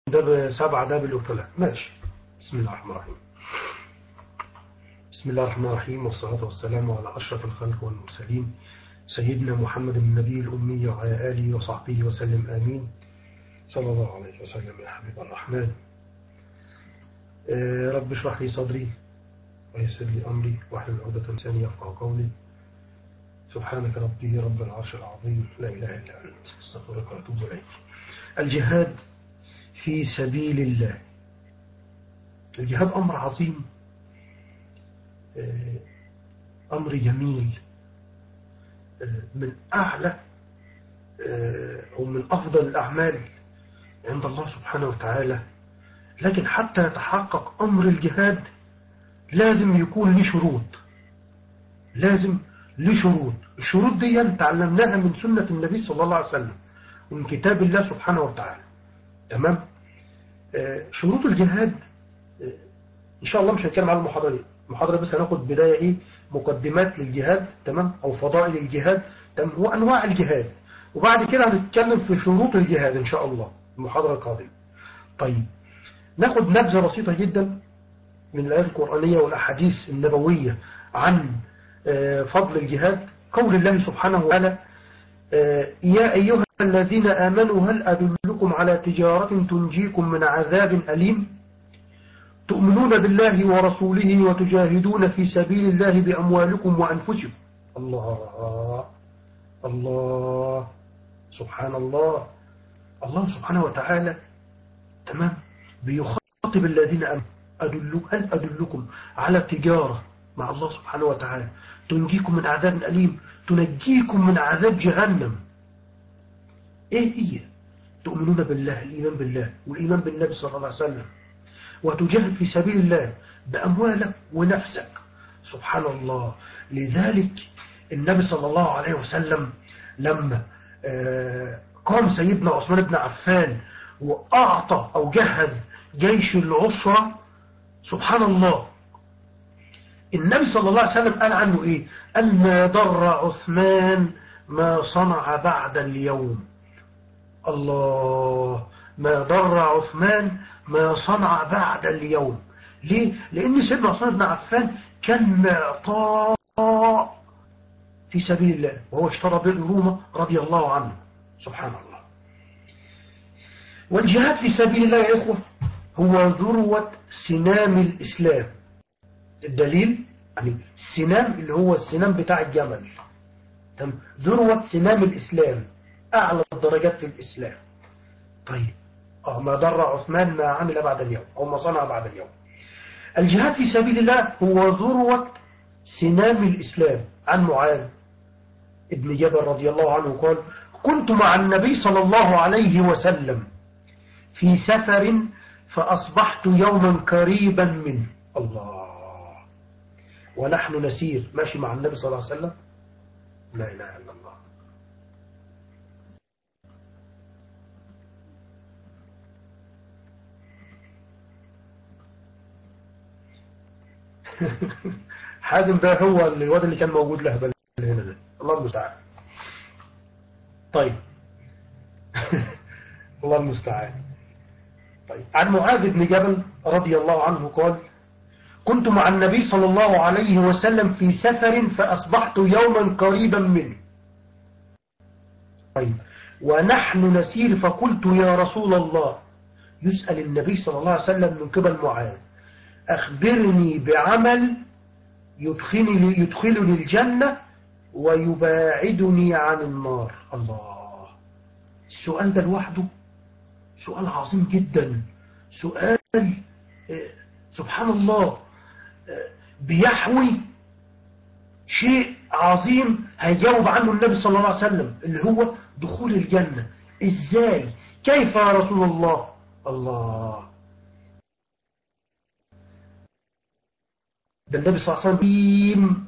ده سبعة ده بالابتلاء ماشي بسم الله الرحمن الرحيم بسم الله الرحمن الرحيم والصلاة والسلام على أشرف الخلق والمرسلين سيدنا محمد النبي الأمي وعلى آله وصحبه وسلم آمين صلى الله عليه وسلم يا حبيب الرحمن آه، رب اشرح لي صدري ويسر لي أمري واحلل عقدة لساني يفقهوا قولي سبحانك ربي رب العرش العظيم لا إله إلا أنت استغفرك وأتوب إليك الجهاد في سبيل الله الجهاد أمر عظيم آه، أمر جميل آه، من أعلى آه، أو من أفضل الأعمال عند الله سبحانه وتعالى لكن حتى يتحقق أمر الجهاد لازم يكون له شروط لازم له شروط الشروط دي تعلمناها من سنة النبي صلى الله عليه وسلم ومن كتاب الله سبحانه وتعالى تمام آه، شروط الجهاد آه، إن شاء الله مش هنتكلم على المحاضرة دي المحاضرة بس هناخد بداية إيه مقدمات للجهاد تمام أو فضائل الجهاد تمام وأنواع الجهاد وبعد كده هنتكلم في شروط الجهاد إن شاء الله المحاضرة القادمة طيب ناخد نبذة بسيطة جدا من الآيات القرآنية والأحاديث النبوية عن آه، فضل الجهاد قول الله سبحانه وتعالى آه، يا أيها الذين آمنوا هل أدلكم على تجارة تنجيكم من عذاب أليم تؤمنون بالله ورسوله وتجاهدون في سبيل الله بأموالكم وأنفسكم الله الله سبحان الله الله سبحانه وتعالى تمام بيخاطب الذين آمنوا أدلك هل أدلكم على تجارة مع الله سبحانه وتعالى تنجيكم من عذاب أليم تنجيكم من عذاب جهنم إيه هي تؤمنون بالله الإيمان بالله والإيمان بالنبي صلى الله عليه وسلم وتجاهد في سبيل الله بأموالك ونفسك سبحان الله لذلك النبي صلى الله عليه وسلم لما آه، قام سيدنا عثمان بن عفان وأعطى أو جهز جيش العسرة سبحان الله النبي صلى الله عليه وسلم قال عنه إيه قال ما ضر عثمان ما صنع بعد اليوم الله ما ضر عثمان ما صنع بعد اليوم ليه؟ لأن سيدنا عثمان بن عفان كان معطاء في سبيل الله وهو اشترى بئر روما رضي الله عنه سبحان الله والجهاد في سبيل الله يا إخوة هو ذروة سنام الإسلام الدليل يعني السنام اللي هو السنام بتاع الجمل تمام؟ ذروة سنام الإسلام أعلى الدرجات في الإسلام طيب آه ما ضر عثمان ما عمل بعد اليوم أو ما صنع بعد اليوم الجهاد في سبيل الله هو ذروة سنام الإسلام عن معاذ ابن جبل رضي الله عنه قال كنت مع النبي صلى الله عليه وسلم في سفر فأصبحت يوما قريبا منه الله ونحن نسير ماشي مع النبي صلى الله عليه وسلم لا إله إلا الله حازم ده هو الواد اللي كان موجود له بل هنا ده الله المستعان طيب الله المستعان طيب عن معاذ بن جبل رضي الله عنه قال كنت مع النبي صلى الله عليه وسلم في سفر فأصبحت يوما قريبا منه طيب ونحن نسير فقلت يا رسول الله يسأل النبي صلى الله عليه وسلم من قبل معاذ أخبرني بعمل يدخلني, يدخلني الجنة ويباعدني عن النار الله السؤال ده لوحده سؤال عظيم جدا سؤال آه، سبحان الله آه، بيحوي شيء عظيم هيجاوب عنه النبي صلى الله عليه وسلم اللي هو دخول الجنة ازاي كيف يا رسول الله الله ده النبي صلى الله عليه وسلم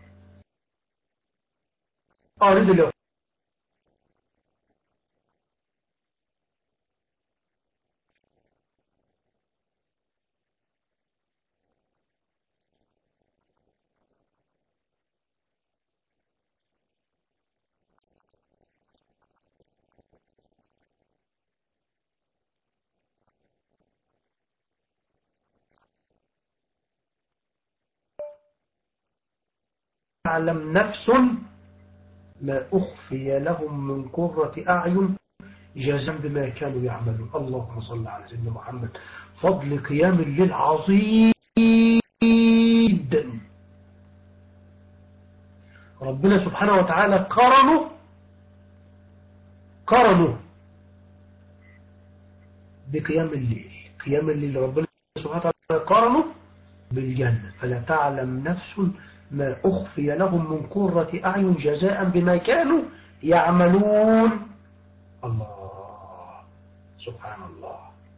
اه نزل يوم تعلم نفس ما أخفي لهم من قرة أعين جازا بما كانوا يعملون اللهم صل على سيدنا محمد فضل قيام الليل عظيم ربنا سبحانه وتعالى قرنه قرنه بقيام الليل قيام الليل ربنا سبحانه وتعالى قرنه بالجنة فلا تعلم نفس ما أخفي لهم من قرة أعين جزاء بما كانوا يعملون الله سبحان الله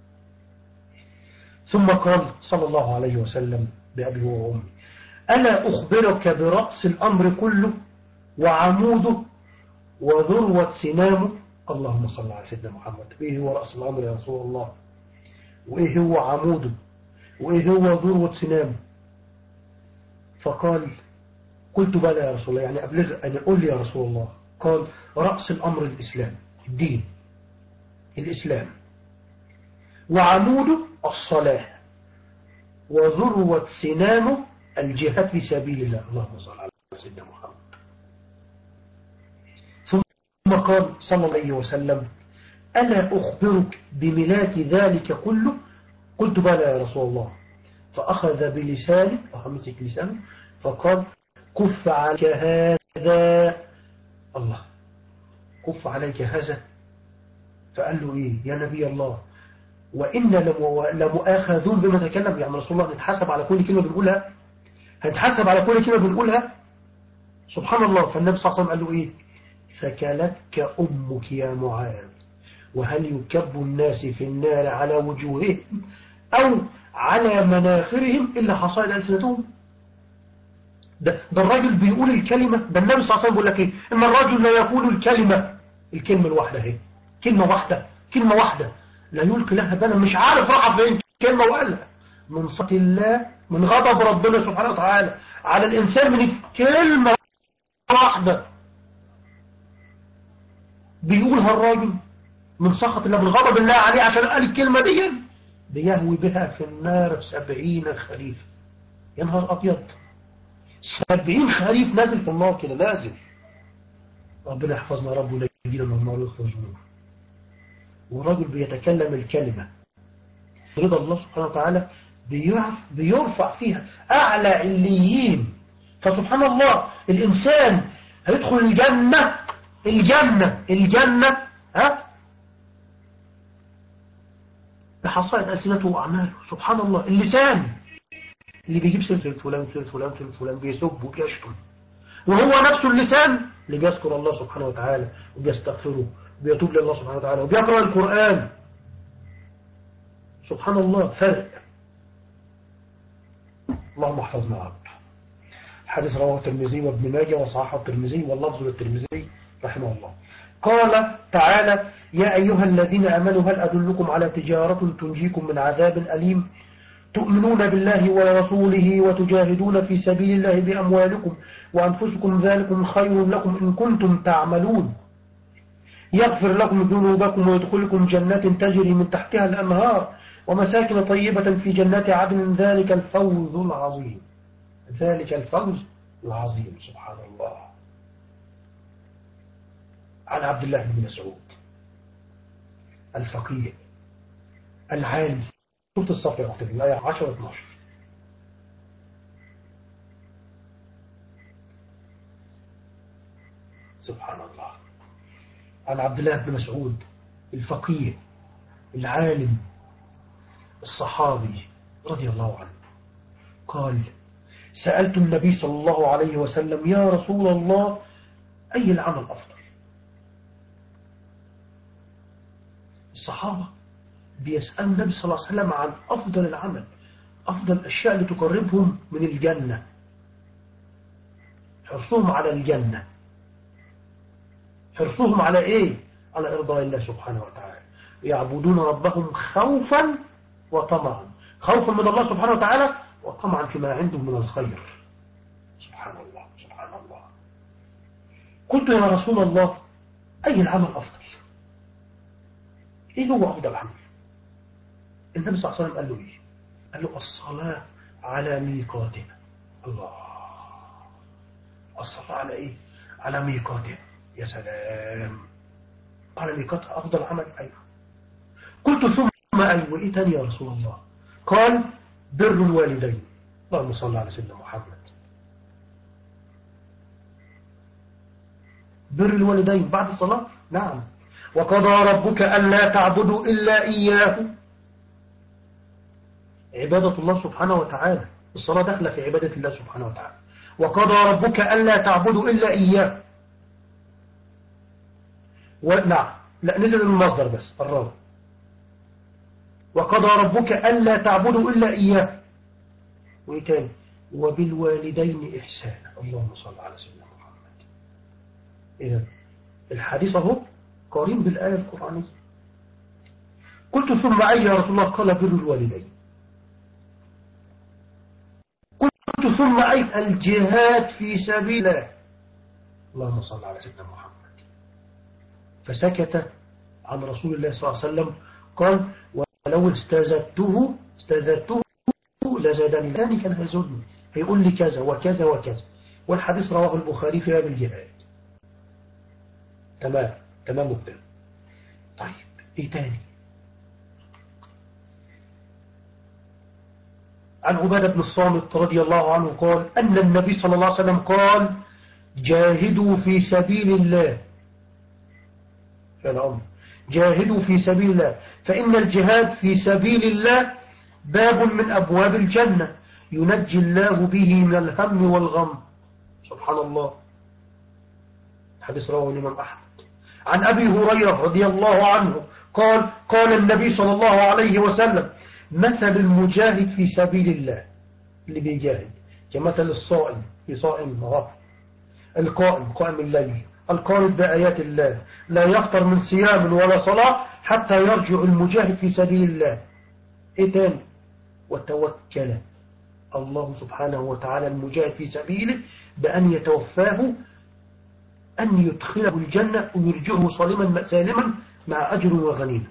ثم قال صلى الله عليه وسلم بأبي وأمي ألا أخبرك برأس الأمر كله وعموده وذروة سنامه اللهم صل على سيدنا محمد إيه هو رأس الأمر يا رسول الله وإيه هو عموده وإيه هو ذروة سنامه فقال قلت بلى يا رسول الله يعني أبلغ أن أقول لي يا رسول الله قال رأس الأمر الإسلام الدين الإسلام وعموده الصلاة وذروة سنامه الجهاد في سبيل الله اللهم صل على سيدنا محمد ثم قال صلى الله عليه وسلم ألا أخبرك بملاك ذلك كله قلت بلى يا رسول الله فأخذ بلسانه وحمسك لسانه فقال كف عليك هذا الله كف عليك هذا فقال له إيه يا نبي الله وإن لمؤاخذون بما تكلم يعني رسول الله نتحسب على كل كلمة بنقولها هنتحسب على كل كلمة بنقولها سبحان الله فالنبي صلى الله عليه وسلم قال له إيه ثكلتك أمك يا معاذ وهل يكب الناس في النار على وجوههم أو على مناخرهم إلا حصائد ألسنتهم ده, ده الراجل بيقول الكلمة ده النبي صلى الله عليه وسلم بيقول لك إيه إن الرجل لا يقول الكلمة الكلمة الواحدة اهي كلمة واحدة كلمة واحدة لا يلقي لها بالا مش عارف راح فين كلمة وقالها من سخط الله من غضب ربنا سبحانه وتعالى على الإنسان من كلمة واحدة بيقولها الراجل من سخط الله من غضب الله عليه عشان قال الكلمة دي بيهوي بها في النار سبعين خريف يا نهار أبيض سبعين خريف نازل في النار كده نازل ربنا يحفظنا رب ونجينا من النار ويغفر ذنوبنا والرجل بيتكلم الكلمة رضا الله سبحانه وتعالى بيرفع فيها أعلى عليين فسبحان الله الإنسان هيدخل الجنة الجنة الجنة ها بحصائد ألسنته وأعماله سبحان الله اللسان اللي بيجيب سيرة فلان سيرة فلان سيرة فلان بيسب وبيشتم وهو نفسه اللسان اللي بيذكر الله سبحانه وتعالى وبيستغفره وبيتوب لله سبحانه وتعالى وبيقرأ القرآن سبحان الله فرق اللهم احفظنا عبد حديث رواه الترمذي وابن ماجه وصححه الترمذي واللفظ للترمذي رحمه الله قال تعالى يا أيها الذين أمنوا هل أدلكم على تجارة تنجيكم من عذاب أليم تؤمنون بالله ورسوله وتجاهدون في سبيل الله بأموالكم وأنفسكم ذلكم خير لكم إن كنتم تعملون يغفر لكم ذنوبكم ويدخلكم جنات تجري من تحتها الأنهار ومساكن طيبة في جنات عدن ذلك الفوز العظيم ذلك الفوز العظيم سبحان الله عن عبد الله بن مسعود الفقيه العالم سورة الصف يا أختي الآية 10 و 12 سبحان الله عن عبد الله بن مسعود الفقيه العالم الصحابي رضي الله عنه قال سألت النبي صلى الله عليه وسلم يا رسول الله أي العمل أفضل الصحابة بيسأل النبي صلى الله عليه وسلم عن أفضل العمل أفضل الأشياء اللي تقربهم من الجنة حرصهم على الجنة حرصهم على إيه على إرضاء الله سبحانه وتعالى يعبدون ربهم خوفا وطمعا خوفا من الله سبحانه وتعالى وطمعا فيما عنده من الخير سبحان الله سبحان الله قلت يا رسول الله أي العمل أفضل إيه هو أفضل عمل النبي صلى الله عليه وسلم قال له إيه قال له الصلاة على ميقاتها الله الصلاة على إيه على ميقاته يا سلام قال ميقات أفضل عمل أيوة قلت ثم أيوة إيه تاني يا رسول الله قال بر الوالدين اللهم صل على سيدنا محمد بر الوالدين بعد الصلاة نعم وقضى ربك ألا تعبدوا إلا إياه عبادة الله سبحانه وتعالى الصلاة داخلة في عبادة الله سبحانه وتعالى وقضى ربك ألا تعبدوا إلا إياه ونعم لا نزل المصدر بس الراوي وقضى ربك ألا تعبدوا إلا إياه وإيه وبالوالدين إحسانا اللهم صل على سيدنا محمد إذا الحديث أهو قارين بالآية القرآنية قلت ثم أي يا رسول الله قال بر الوالدين قلت ثم أي الجهاد في سبيل الله اللهم صل على سيدنا محمد فسكت عن رسول الله صلى الله عليه وسلم قال ولو استزدته استزدته لزادني ثاني كان هيزودني هيقول لي كذا وكذا وكذا والحديث رواه البخاري في باب الجهاد تمام تمام جدا طيب ايه تاني عن عبادة بن الصامت رضي الله عنه قال أن النبي صلى الله عليه وسلم قال جاهدوا في سبيل الله الأمر جاهدوا في سبيل الله فإن الجهاد في سبيل الله باب من أبواب الجنة ينجي الله به من الهم والغم سبحان الله حديث رواه الإمام أحمد عن أبي هريرة رضي الله عنه قال قال النبي صلى الله عليه وسلم مثل المجاهد في سبيل الله اللي بيجاهد كمثل الصائم في صائم غفر القائم قائم الليل القائم بآيات الله لا يفطر من صيام ولا صلاة حتى يرجع المجاهد في سبيل الله إيه تاني وتوكل الله سبحانه وتعالى المجاهد في سبيله بأن يتوفاه أن يدخله الجنة ويرجعه صالما سالما مع أجر وغنيمة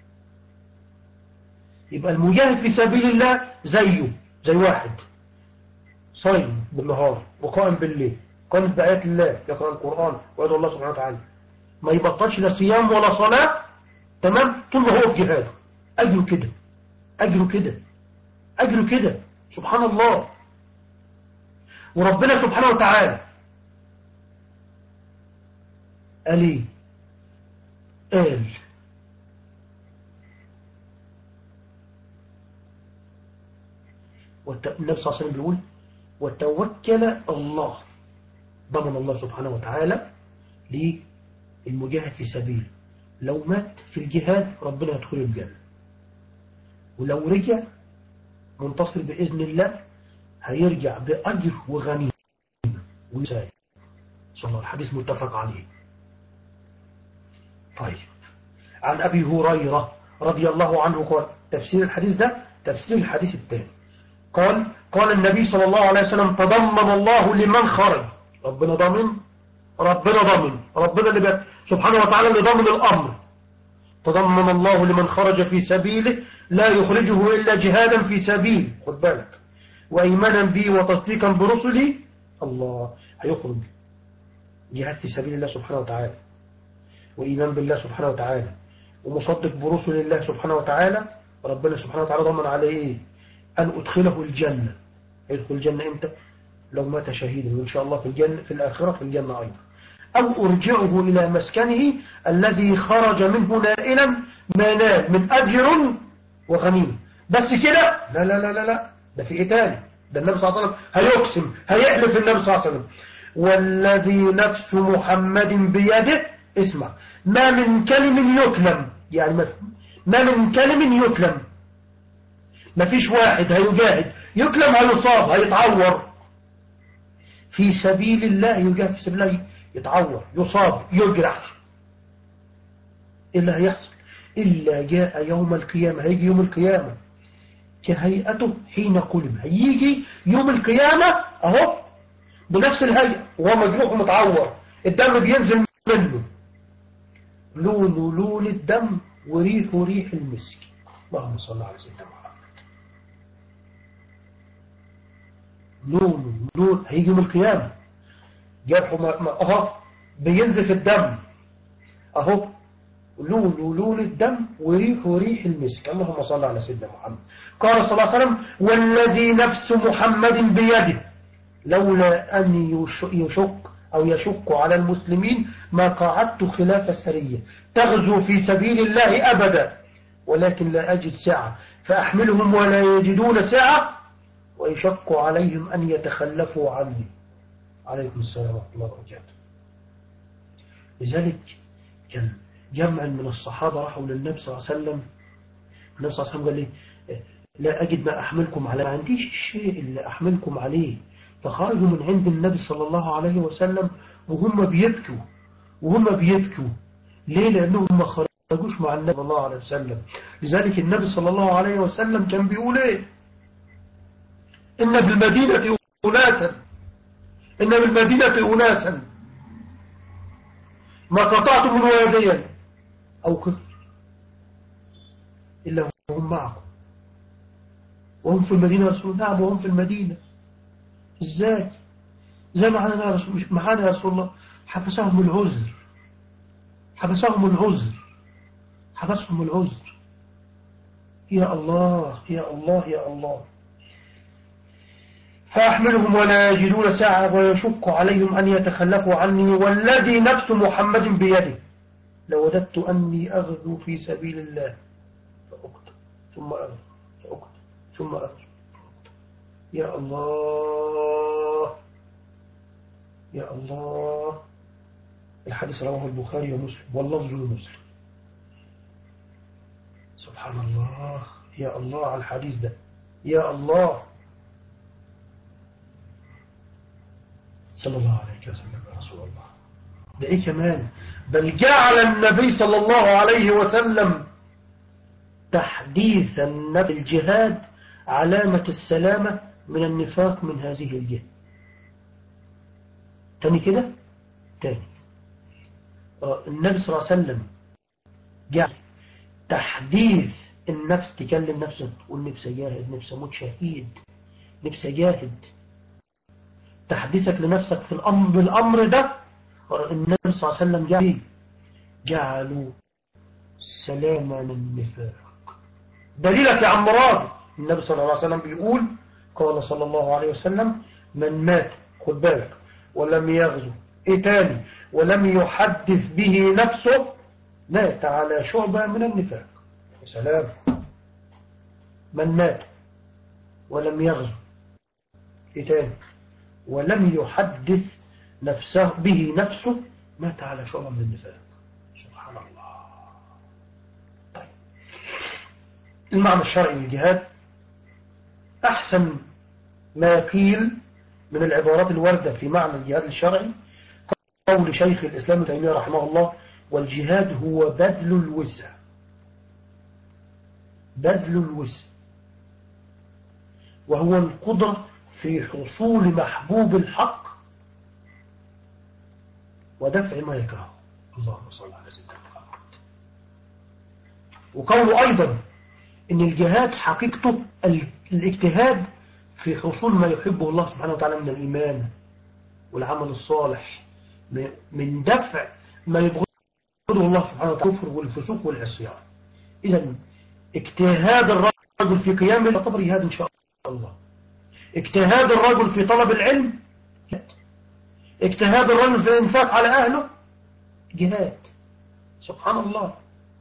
يبقى المجاهد في سبيل الله زيه زي واحد صايم بالنهار وقائم بالليل قائم بآيات الله يقرأ القرآن ويدعو الله سبحانه وتعالى ما يبطلش لا صيام ولا صلاة تمام طول ما هو في جهاده أجره كده أجره كده أجره كده سبحان الله وربنا سبحانه وتعالى قال ايه قال النبي صلى الله عليه وسلم بيقول وتوكل الله ضمن الله سبحانه وتعالى للمجاهد في سبيل لو مات في الجهاد ربنا يدخله الجنة ولو رجع منتصر بإذن الله هيرجع بأجر وغنيمة ويسائل صلى الله الحديث متفق عليه طيب عن أبي هريرة رضي الله عنه قال تفسير الحديث ده تفسير الحديث الثاني قال قال النبي صلى الله عليه وسلم تضمن الله لمن خرج ربنا ضامن ربنا ضامن ربنا اللي بقى سبحانه وتعالى اللي ضامن الأمر تضمن الله لمن خرج في سبيله لا يخرجه إلا جهادا في سبيل خد بالك وإيمانا بي وتصديقا برسلي الله هيخرج جهاد في سبيل الله سبحانه وتعالى وإيمان بالله سبحانه وتعالى ومصدق برسل الله سبحانه وتعالى ربنا سبحانه وتعالى ضمن عليه إيه أن أدخله الجنة يدخل الجنة إمتى لو مات شهيدا وإن شاء الله في الجنة في الآخرة في الجنة أيضا أو أرجعه إلى مسكنه الذي خرج منه نائلا ما نال من أجر وغنيمة بس كده لا لا لا لا لا ده في إيه تاني ده النبي صلى الله عليه وسلم هيقسم هيحلف النبي صلى الله عليه وسلم والذي نفس محمد بيده اسمع ما من كلم يكلم يعني ما من كلم يكلم ما فيش واحد هيجاهد يكلم هيصاب هيتعور في سبيل الله يجاهد في سبيل الله يتعور يصاب يجرح إلا هيحصل إلا جاء يوم القيامة هيجي يوم القيامة كهيئته حين قلب هيجي يوم القيامة أهو بنفس الهيئة وهو مجروح ومتعور الدم بينزل منه لونه لون الدم وريحه ريح المسك اللهم صل على سيدنا محمد لونه لون هيجي يوم القيامة جرحه ما ما اهو بينزف الدم اهو لون لون الدم وريحه ريح المسك اللهم صل على سيدنا محمد قال صلى الله عليه وسلم والذي نفس محمد بيده لولا أن يشك أو يشك على المسلمين ما قعدت خلاف السرية تغزو في سبيل الله أبدا ولكن لا أجد سعة فأحملهم ولا يجدون سعة ويشق عليهم أن يتخلفوا عني عليكم السلام ورحمة الله وبركاته لذلك كان جمع من الصحابة راحوا للنبي صلى الله عليه وسلم النبي صلى الله عليه وسلم قال لي لا أجد ما أحملكم عليه ما عنديش الشيء اللي أحملكم عليه فخرجوا من عند النبي صلى الله عليه وسلم وهم بيبكوا وهم بيبكوا ليه لأنهم ما خرجوش مع النبي صلى الله عليه وسلم لذلك النبي صلى الله عليه وسلم كان بيقول ايه إن بالمدينة أناسا إن بالمدينة أناسا ما قطعتم واديا أو كفر إلا هم معكم وهم في المدينة رسول نعم وهم في المدينة ازاي زي معانا يا رسول معانا يا رسول الله حبسهم العذر حبسهم العذر حبسهم العذر يا الله يا الله يا الله فأحملهم ولا يجدون ساعة ويشق عليهم أن يتخلفوا عني والذي نفس محمد بيده لوددت أني أغدو في سبيل الله فأقتل ثم أغدو فأقتل ثم أغدو يا الله يا الله الحديث رواه البخاري ومسلم واللفظ لمسلم سبحان الله يا الله على الحديث ده يا الله صلى الله عليه وسلم يا رسول الله ده ايه كمان بل جعل النبي صلى الله عليه وسلم تحديث النبي الجهاد علامة السلامة من النفاق من هذه الجهة تاني كده تاني النبي صلى الله عليه وسلم جعل تحديث النفس تكلم نفسه تقول نفسي جاهد نفسي موت شهيد نفسي جاهد تحديثك لنفسك في الأمر بالأمر ده النبي صلى الله عليه وسلم جعل جعلوا سلاما من النفاق دليلك يا عم راضي النبي صلى الله عليه وسلم بيقول قال صلى الله عليه وسلم من مات خد بالك ولم يغزو ايه تاني ولم يحدث به نفسه مات على شعبة من النفاق سلام من مات ولم يغزو ايه تاني ولم يحدث نفسه به نفسه مات على شعبة من النفاق سبحان الله طيب المعنى الشرعي للجهاد أحسن ما قيل من العبارات الواردة في معنى الجهاد الشرعي قول شيخ الإسلام تيمية رحمه الله والجهاد هو بذل الوسع بذل الوسع وهو القدرة في حصول محبوب الحق ودفع ما يكره اللهم صل على سيدنا محمد وقوله أيضا إن الجهاد حقيقته الاجتهاد في حصول ما يحبه الله سبحانه وتعالى من الإيمان والعمل الصالح من دفع ما يبغضه الله سبحانه وتعالى الكفر والفسوق والعصيان إذا اجتهاد الرجل في قيام يعتبر جهاد إن شاء الله اجتهاد الرجل في طلب العلم اجتهاد الرجل في الانفاق على أهله جهاد سبحان الله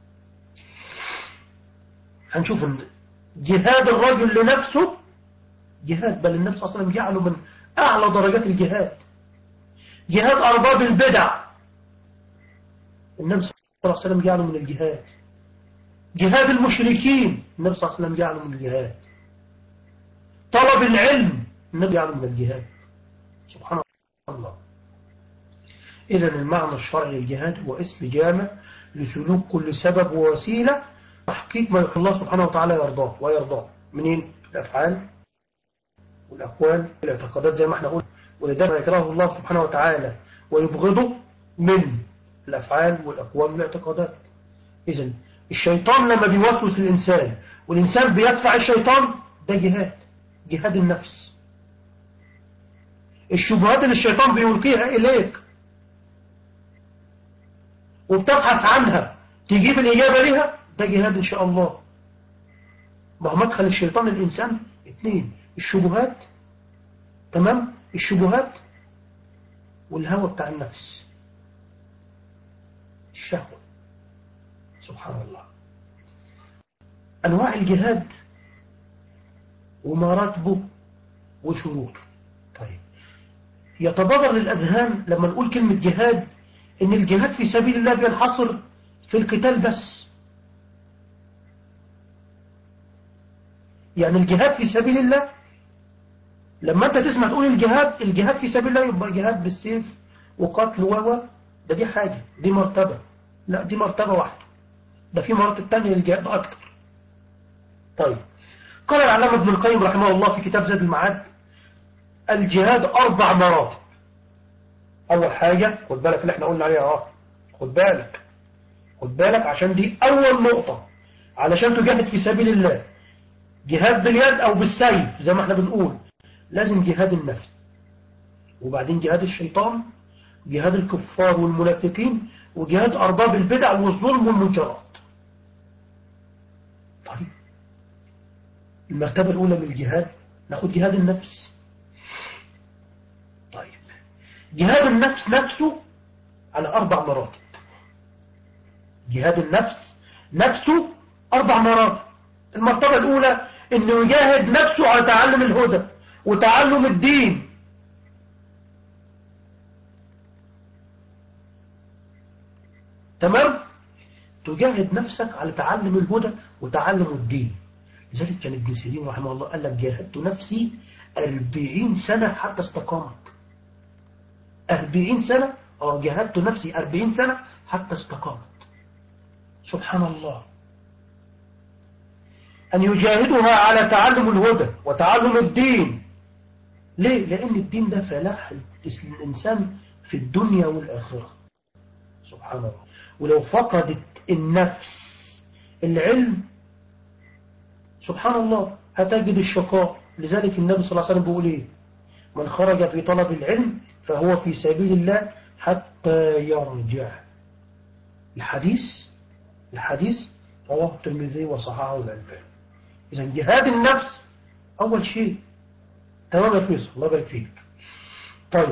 هنشوف جهاد الرجل لنفسه جهاد بل النبي صلى الله عليه وسلم جعله من أعلى درجات الجهاد جهاد أرباب البدع النبي صلى الله عليه وسلم جعله من الجهاد جهاد المشركين النبي صلى الله عليه وسلم جعله من الجهاد طلب العلم النبي جعله من الجهاد سبحان الله إذا المعنى الشرعي للجهاد هو اسم جامع لسلوك كل سبب ووسيلة تحقيق ما الله سبحانه وتعالى يرضاه ويرضاه منين الأفعال والأقوال والاعتقادات زي ما احنا قلنا ولذلك يكرهه الله سبحانه وتعالى ويبغضه من الأفعال والأقوال والاعتقادات إذن الشيطان لما بيوسوس للإنسان والإنسان بيدفع الشيطان ده جهاد جهاد النفس الشبهات اللي الشيطان بيلقيها إليك وبتبحث عنها تجيب الإجابة لها ده جهاد إن شاء الله ما هو مدخل الشيطان الإنسان اثنين الشبهات تمام الشبهات والهوى بتاع النفس الشهوة سبحان الله أنواع الجهاد ومراتبه وشروطه طيب يتبادر للأذهان لما نقول كلمة جهاد إن الجهاد في سبيل الله بينحصر في القتال بس يعني الجهاد في سبيل الله لما أنت تسمع تقول الجهاد الجهاد في سبيل الله يبقى جهاد بالسيف وقتل و ده دي حاجة دي مرتبة لا دي مرتبة واحدة ده في مراتب تانية للجهاد أكتر طيب قال العلامة ابن القيم رحمه الله في كتاب زاد المعاد الجهاد أربع مراتب أول حاجة خد بالك اللي احنا قلنا عليها اه خد بالك خد بالك عشان دي أول نقطة علشان تجاهد في سبيل الله جهاد باليد أو بالسيف زي ما احنا بنقول لازم جهاد النفس وبعدين جهاد الشيطان جهاد الكفار والمنافقين وجهاد أرباب البدع والظلم والمنكرات طيب المرتبة الأولى من الجهاد ناخد جهاد النفس طيب جهاد النفس نفسه على أربع مراتب جهاد النفس نفسه أربع مراتب المرتبة الأولى أنه يجاهد نفسه على تعلم الهدى وتعلم الدين تمام تجاهد نفسك على تعلم الهدى وتعلم الدين لذلك كان ابن سيرين رحمه الله قال لك جاهدت نفسي أربعين سنة حتى استقامت أربعين سنة اه جاهدت نفسي أربعين سنة حتى استقامت سبحان الله أن يجاهدها على تعلم الهدى وتعلم الدين ليه؟ لأن الدين ده فلاح الإنسان في الدنيا والآخرة سبحان الله ولو فقدت النفس العلم سبحان الله هتجد الشقاء لذلك النبي صلى الله عليه وسلم بيقول ايه من خرج في طلب العلم فهو في سبيل الله حتى يرجع الحديث الحديث رواه الترمذي وصححه الألباني إذا جهاد النفس أول شيء تمام يا فيصل الله يبارك فيك طيب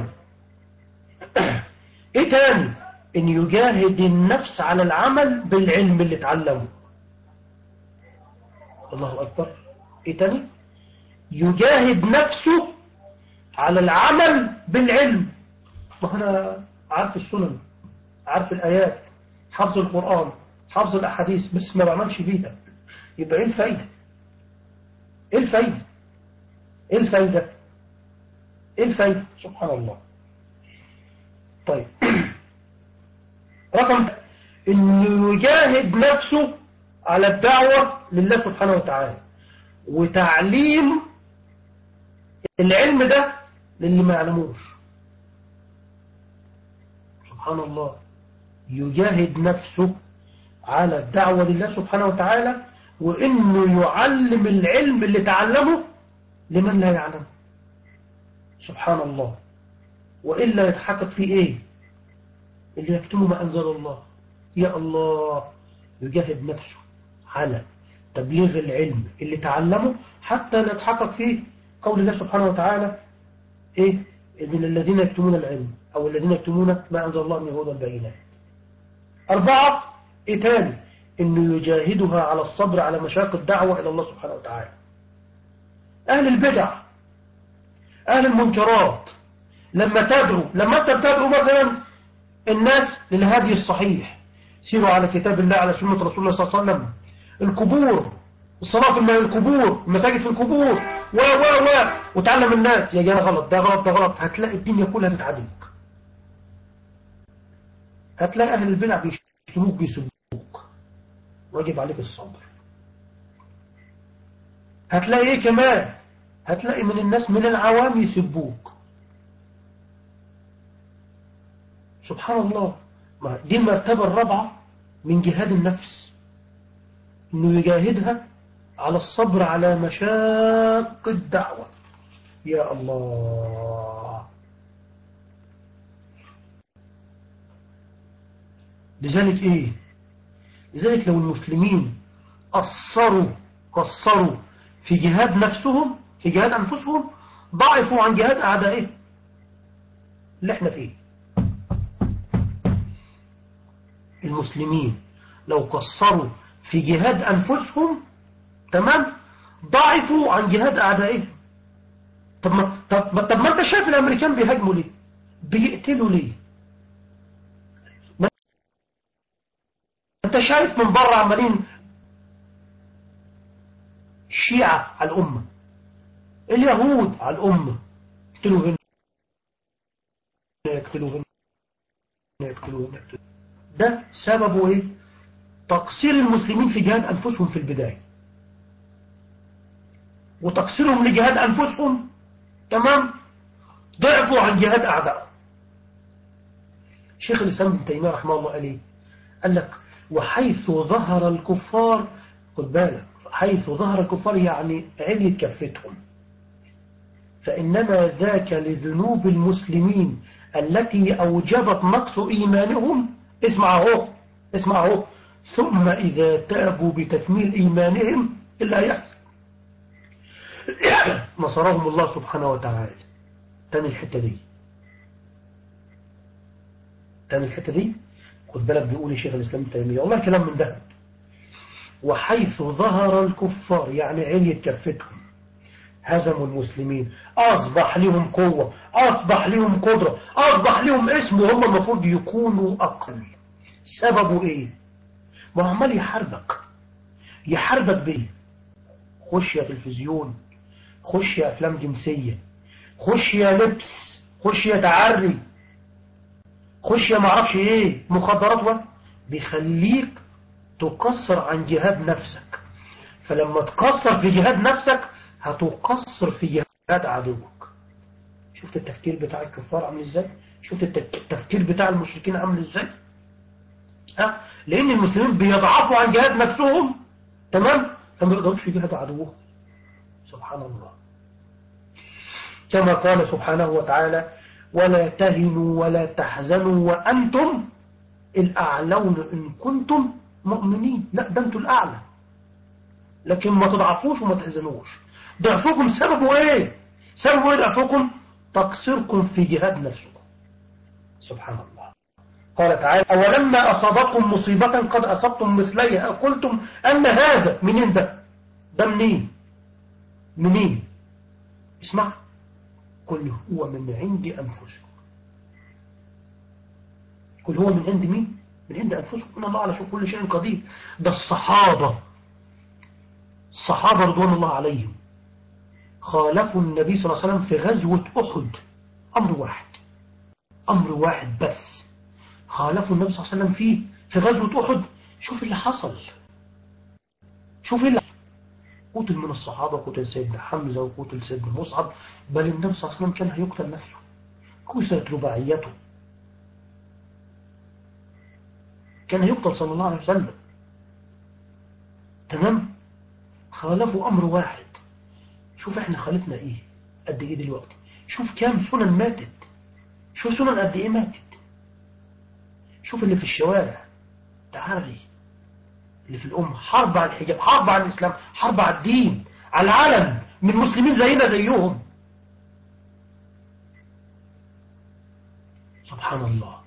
ايه تاني ان يجاهد النفس على العمل بالعلم اللي اتعلمه الله أكبر ايه تاني يجاهد نفسه على العمل بالعلم ما أنا عارف السنن عارف الآيات حفظ القرآن حفظ الأحاديث بس ما بعملش بيها يبقى ايه الفايدة ايه الفايدة ايه الفايدة ايه الفايدة سبحان الله طيب رقم انه يجاهد نفسه على الدعوة لله سبحانه وتعالى وتعليم العلم ده للي ما يعلموش سبحان الله يجاهد نفسه على الدعوة لله سبحانه وتعالى وإنه يعلم العلم اللي تعلمه لمن لا يعلم سبحان الله وإلا يتحقق فيه إيه اللي يكتم ما أنزل الله يا الله يجاهد نفسه على تبليغ العلم اللي تعلمه حتى لا يتحقق فيه قول الله سبحانه وتعالى إيه من الذين يكتمون العلم أو الذين يكتمون ما أنزل الله من هدى البينات أربعة إيه تاني إنه يجاهدها على الصبر على مشاق الدعوة إلى الله سبحانه وتعالى أهل البدع أهل المنكرات لما تدعو لما أنت بتدعو مثلا الناس للهدي الصحيح سيروا على كتاب الله على سنة رسول الله صلى الله عليه وسلم القبور الصلاة في القبور المساجد في القبور و و و وتعلم الناس يا جماعة غلط ده غلط ده غلط هتلاقي الدنيا كلها بتعاديك هتلاقي أهل البدع بيشتموك بيسبوك واجب عليك الصبر هتلاقي ايه كمان هتلاقي من الناس من العوام يسبوك سبحان الله دي المرتبة الرابعة من جهاد النفس انه يجاهدها على الصبر على مشاق الدعوة يا الله لذلك إيه لذلك لو المسلمين قصروا قصروا في جهاد نفسهم في جهاد أنفسهم ضعفوا عن جهاد أعدائهم اللي احنا فيه المسلمين لو قصروا في جهاد أنفسهم تمام ضعفوا عن جهاد أعدائهم طب ما, طب, طب ما انت شايف الأمريكان بيهاجموا ليه بيقتلوا ليه ما انت شايف من بره عمالين الشيعة على الأمة اليهود على الأمة يقتلوا هنا يقتلوا هنا يقتلوا هنا يقتلوا ده سببه ايه تقصير المسلمين في جهاد أنفسهم في البداية وتقصيرهم لجهاد أنفسهم تمام ضعفوا عن جهاد أعدائهم شيخ الإسلام ابن تيمية رحمه الله عليه قال لك وحيث ظهر الكفار خد بالك حيث ظهر الكفار يعني عليت كفتهم فإنما ذاك لذنوب المسلمين التي أوجبت نقص إيمانهم اسمع اهو اسمع اهو ثم إذا تابوا بتكميل إيمانهم إلا يحصل نصرهم الله سبحانه وتعالى تاني الحتة دي تاني الحتة دي خد بالك بيقول شيخ الإسلام التيمية والله كلام من ذهب وحيث ظهر الكفار يعني علية كفتهم هزموا المسلمين أصبح لهم قوة أصبح لهم قدرة أصبح لهم اسم وهم المفروض يكونوا أقل سببه إيه ما هو عمال يحاربك يحاربك بإيه خش يا تلفزيون خش يا أفلام جنسية خش يا لبس خش يا تعري خش يا معرفش إيه مخدرات و بيخليك تقصر عن جهاد نفسك فلما تقصر في جهاد نفسك هتقصر في جهاد عدوك شفت التفكير بتاع الكفار عامل ازاي شفت التفكير بتاع المشركين عامل ازاي ها لان المسلمين بيضعفوا عن جهاد نفسهم تمام فما يقدروش يجاهدوا عدوهم سبحان الله كما قال سبحانه وتعالى ولا تهنوا ولا تحزنوا وأنتم الأعلون إن كنتم مؤمنين لا ده أنتم الأعلى لكن ما تضعفوش وما تحزنوش ضعفكم سببه ايه سببه ايه ضعفكم تقصيركم في جهاد نفسكم سبحان الله قال تعالى أولما أصابكم مصيبة قد أصبتم مثليها قلتم أن هذا منين ده ده منين منين اسمع قل هو من عند أنفسكم قل هو من عند مين من عند أنفسكم إن الله على شو كل شيء قدير ده الصحابة الصحابة رضوان الله عليهم خالفوا النبي صلى الله عليه وسلم في غزوة أحد أمر واحد أمر واحد بس خالفوا النبي صلى الله عليه وسلم فيه في غزوة أحد شوف اللي حصل شوف اللي قتل من الصحابة قتل سيدنا حمزة وقتل سيدنا مصعب بل النبي صلى الله عليه وسلم كان هيقتل نفسه كسرت رباعيته كان هيقتل صلى الله عليه وسلم تمام خالفوا أمر واحد شوف احنا خالفنا ايه قد ايه دلوقتي شوف كام سنن ماتت شوف سنن قد ايه ماتت شوف اللي في الشوارع تعالي اللي في الأمة حرب على الحجاب حرب على الإسلام حرب على الدين على العالم من مسلمين زينا زيهم سبحان الله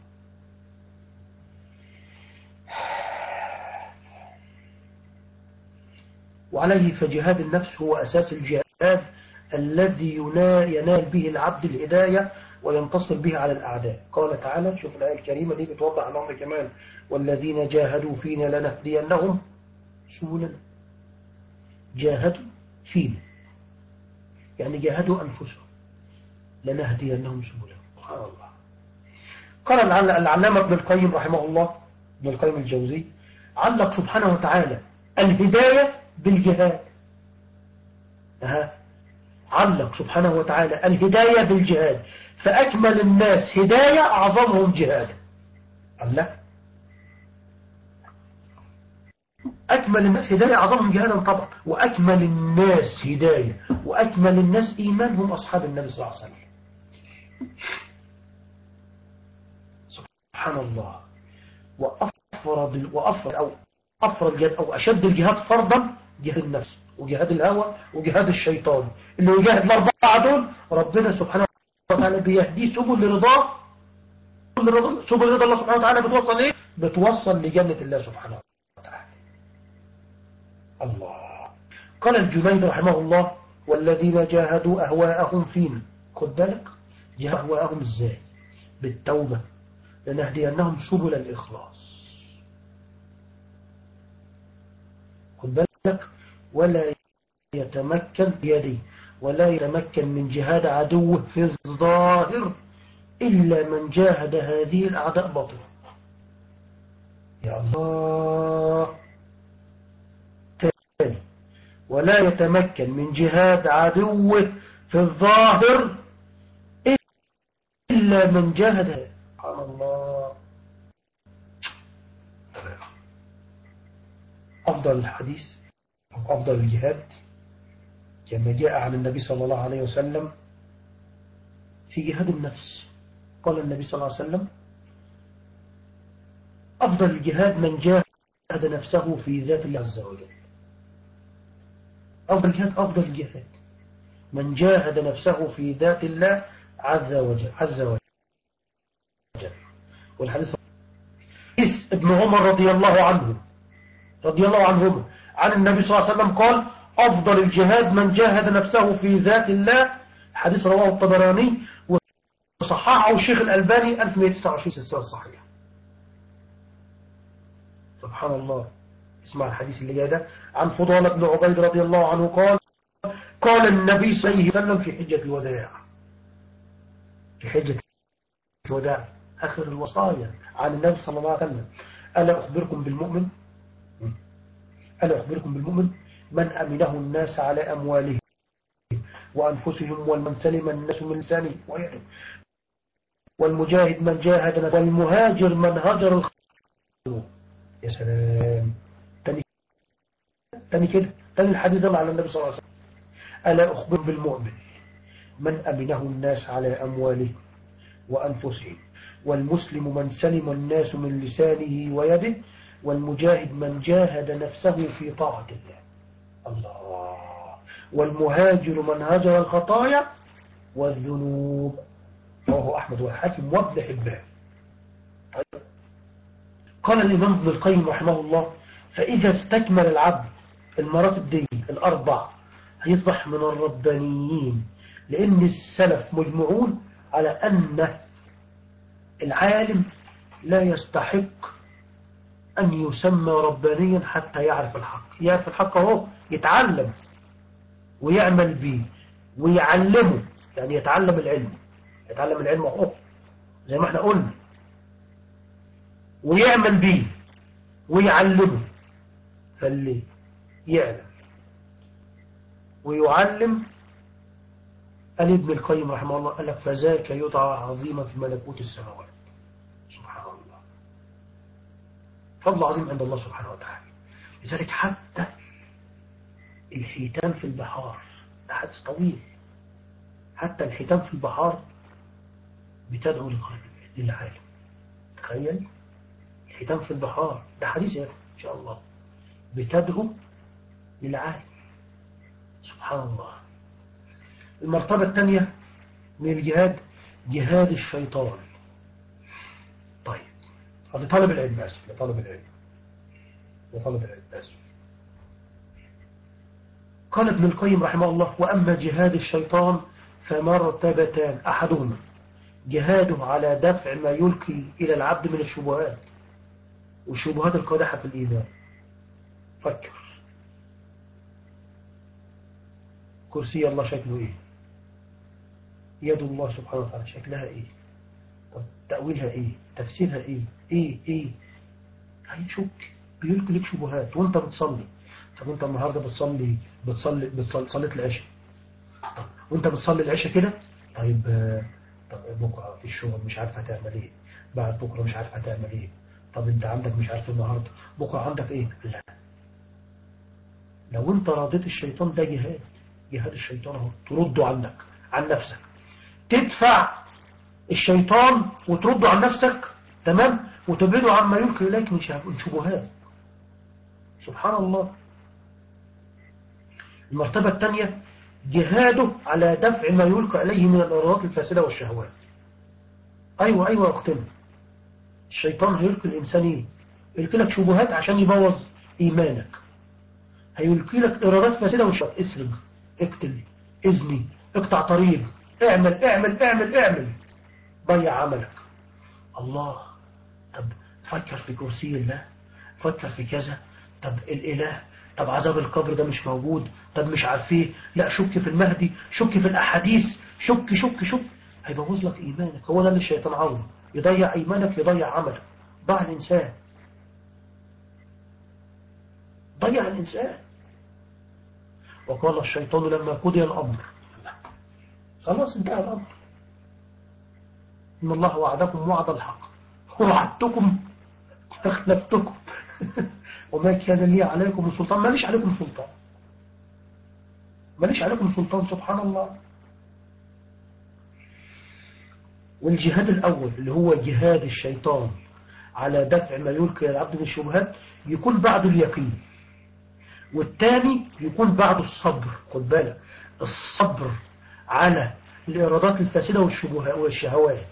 وعليه فجهاد النفس هو أساس الجهاد الذي ينال به العبد الهداية وينتصر به على الأعداء قال تعالى شوف الآية الكريمة دي بتوضح الأمر كمان والذين جاهدوا فينا لنهدينهم سبلنا جاهدوا فينا يعني جاهدوا أنفسهم لنهدينهم سبلنا سبحان الله قال العلامة ابن القيم رحمه الله ابن القيم الجوزي علق سبحانه وتعالى الهداية بالجهاد أها علق سبحانه وتعالى الهداية بالجهاد فأكمل الناس هداية أعظمهم جهادا الله أكمل الناس هداية أعظمهم جهادا طبعا وأكمل الناس هداية وأكمل الناس إيمان هم أصحاب النبي صلى الله عليه وسلم سبحان الله وأفضل وأفرض وأفرض أو أفرض جهاد أو أشد الجهاد فرضا جهاد النفس وجهاد الهوى وجهاد الشيطان اللي يجاهد الأربعة دول ربنا سبحانه وتعالى بيهديه سبل لرضاه سبل رضا الله سبحانه وتعالى بتوصل ايه بتوصل لجنة الله سبحانه وتعالى الله قال الجنيد رحمه الله والذين جاهدوا أهواءهم فينا خد بالك جاهدوا أهواءهم ازاي بالتوبة لنهدينهم سبل الإخلاص خد بالك ولا يتمكن بيدي ولا يتمكن من جهاد عدوه في الظاهر إلا من جاهد هذه الأعداء بطنه يا الله تاني ولا يتمكن من جهاد عدوه في الظاهر إلا من جاهد سبحان الله أفضل الحديث أو أفضل الجهاد كما جاء عن النبي صلى الله عليه وسلم في جهاد النفس قال النبي صلى الله عليه وسلم أفضل الجهاد من جاهد نفسه في ذات الله عز وجل أفضل الجهاد أفضل الجهاد من جاهد نفسه في ذات الله عز وجل عز وجل والحديث ابن عمر رضي الله عنه رضي الله عنهما عن النبي صلى الله عليه وسلم قال أفضل الجهاد من جاهد نفسه في ذات الله حديث رواه الطبراني وصححه الشيخ الألباني 1129 سلسلة الصحيحة سبحان الله اسمع الحديث اللي جاي ده عن فضالة بن عبيد رضي الله عنه قال قال النبي صلى الله عليه وسلم في حجة الوداع في حجة الوداع آخر الوصايا عن النبي صلى الله عليه وسلم ألا أخبركم بالمؤمن ألا أخبركم بالمؤمن من أمنه الناس على أموالهم وأنفسهم والمن سلم الناس من لسانه ويده والمجاهد من جاهد والمهاجر من هجر الخير يا سلام تاني تاني كده تاني الحديث ده على النبي صلى الله عليه وسلم ألا أخبر بالمؤمن من أمنه الناس على أموالهم وأنفسهم والمسلم من سلم الناس من لسانه ويده والمجاهد من جاهد نفسه في طاعة الله الله والمهاجر من هجر الخطايا والذنوب رواه أحمد والحاكم وابن حبان طيب. قال الإمام ابن القيم رحمه الله فإذا استكمل العبد المراتب دي الأربع هيصبح من الربانيين لأن السلف مجمعون على أن العالم لا يستحق أن يسمى ربانيا حتى يعرف الحق يعرف الحق هو يتعلم ويعمل به ويعلمه يعني يتعلم العلم يتعلم العلم هو زي ما احنا قلنا ويعمل به ويعلمه فاللي يعلم ويعلم قال ابن القيم رحمه الله قال لك فذاك يدعى عظيما في ملكوت السماوات سبحان الله فضل عظيم عند الله سبحانه وتعالى لذلك حتى الحيتان في البحار ده حدث طويل حتى الحيتان في البحار بتدعو للعالم تخيل الحيتان في البحار ده حديث يا إن شاء الله بتدعو للعالم سبحان الله المرتبة الثانية من الجهاد جهاد الشيطان طيب لطالب العلم أسف لطالب العلم لطالب العلم أسف قال ابن القيم رحمه الله وأما جهاد الشيطان فمرتبتان أحدهما جهاده على دفع ما يلقي إلى العبد من الشبهات والشبهات القادحة في الإيمان فكر كرسي الله شكله إيه يد الله سبحانه وتعالى شكلها إيه طب تأويلها إيه تفسيرها إيه إيه إيه هيشك بيلقي لك شبهات وانت بتصلي طب انت النهاردة بتصلي بتصلي بتصلي صليت العشاء طب وانت بتصلي العشاء كده طيب طب بكرة في الشغل مش عارف هتعمل ايه بعد بكرة مش عارف هتعمل ايه طب انت عندك مش عارف النهاردة بكرة عندك ايه لا لو انت راضيت الشيطان ده جهاد جهاد الشيطان اهو ترده عنك عن نفسك تدفع الشيطان وترده عن نفسك تمام وتبعده عما يلقي إليك من شبهات سبحان الله المرتبة الثانية جهاده على دفع ما يلقى إليه من الإرادات الفاسدة والشهوات أيوة أيوة اقتنع الشيطان هيلقي الإنسان إيه يلقي لك شبهات عشان يبوظ إيمانك هيلقي لك إرادات فاسدة والشهوات اسرق اقتل اذني اقطع طريق اعمل اعمل اعمل اعمل ضيع عملك الله طب فكر في كرسي الله فكر في كذا طب الإله طب عذاب القبر ده مش موجود طب مش عارفيه لا شك في المهدي شك في الأحاديث شك شك شك هيبوظ لك إيمانك هو ده اللي الشيطان عاوزه يضيع إيمانك يضيع عملك ضيع الإنسان ضيع الإنسان وقال الشيطان لما قضي الأمر خلاص انتهى الأمر إن الله وعدكم وعد الحق وعدتكم فاخلفتكم وما كان لي عليكم من سلطان ماليش عليكم سلطان ماليش عليكم سلطان سبحان الله والجهاد الأول اللي هو جهاد الشيطان على دفع ما يلقي العبد من الشبهات يكون بعد اليقين والثاني يكون بعد الصبر خد بالك الصبر على الإرادات الفاسدة والشبهات والشهوات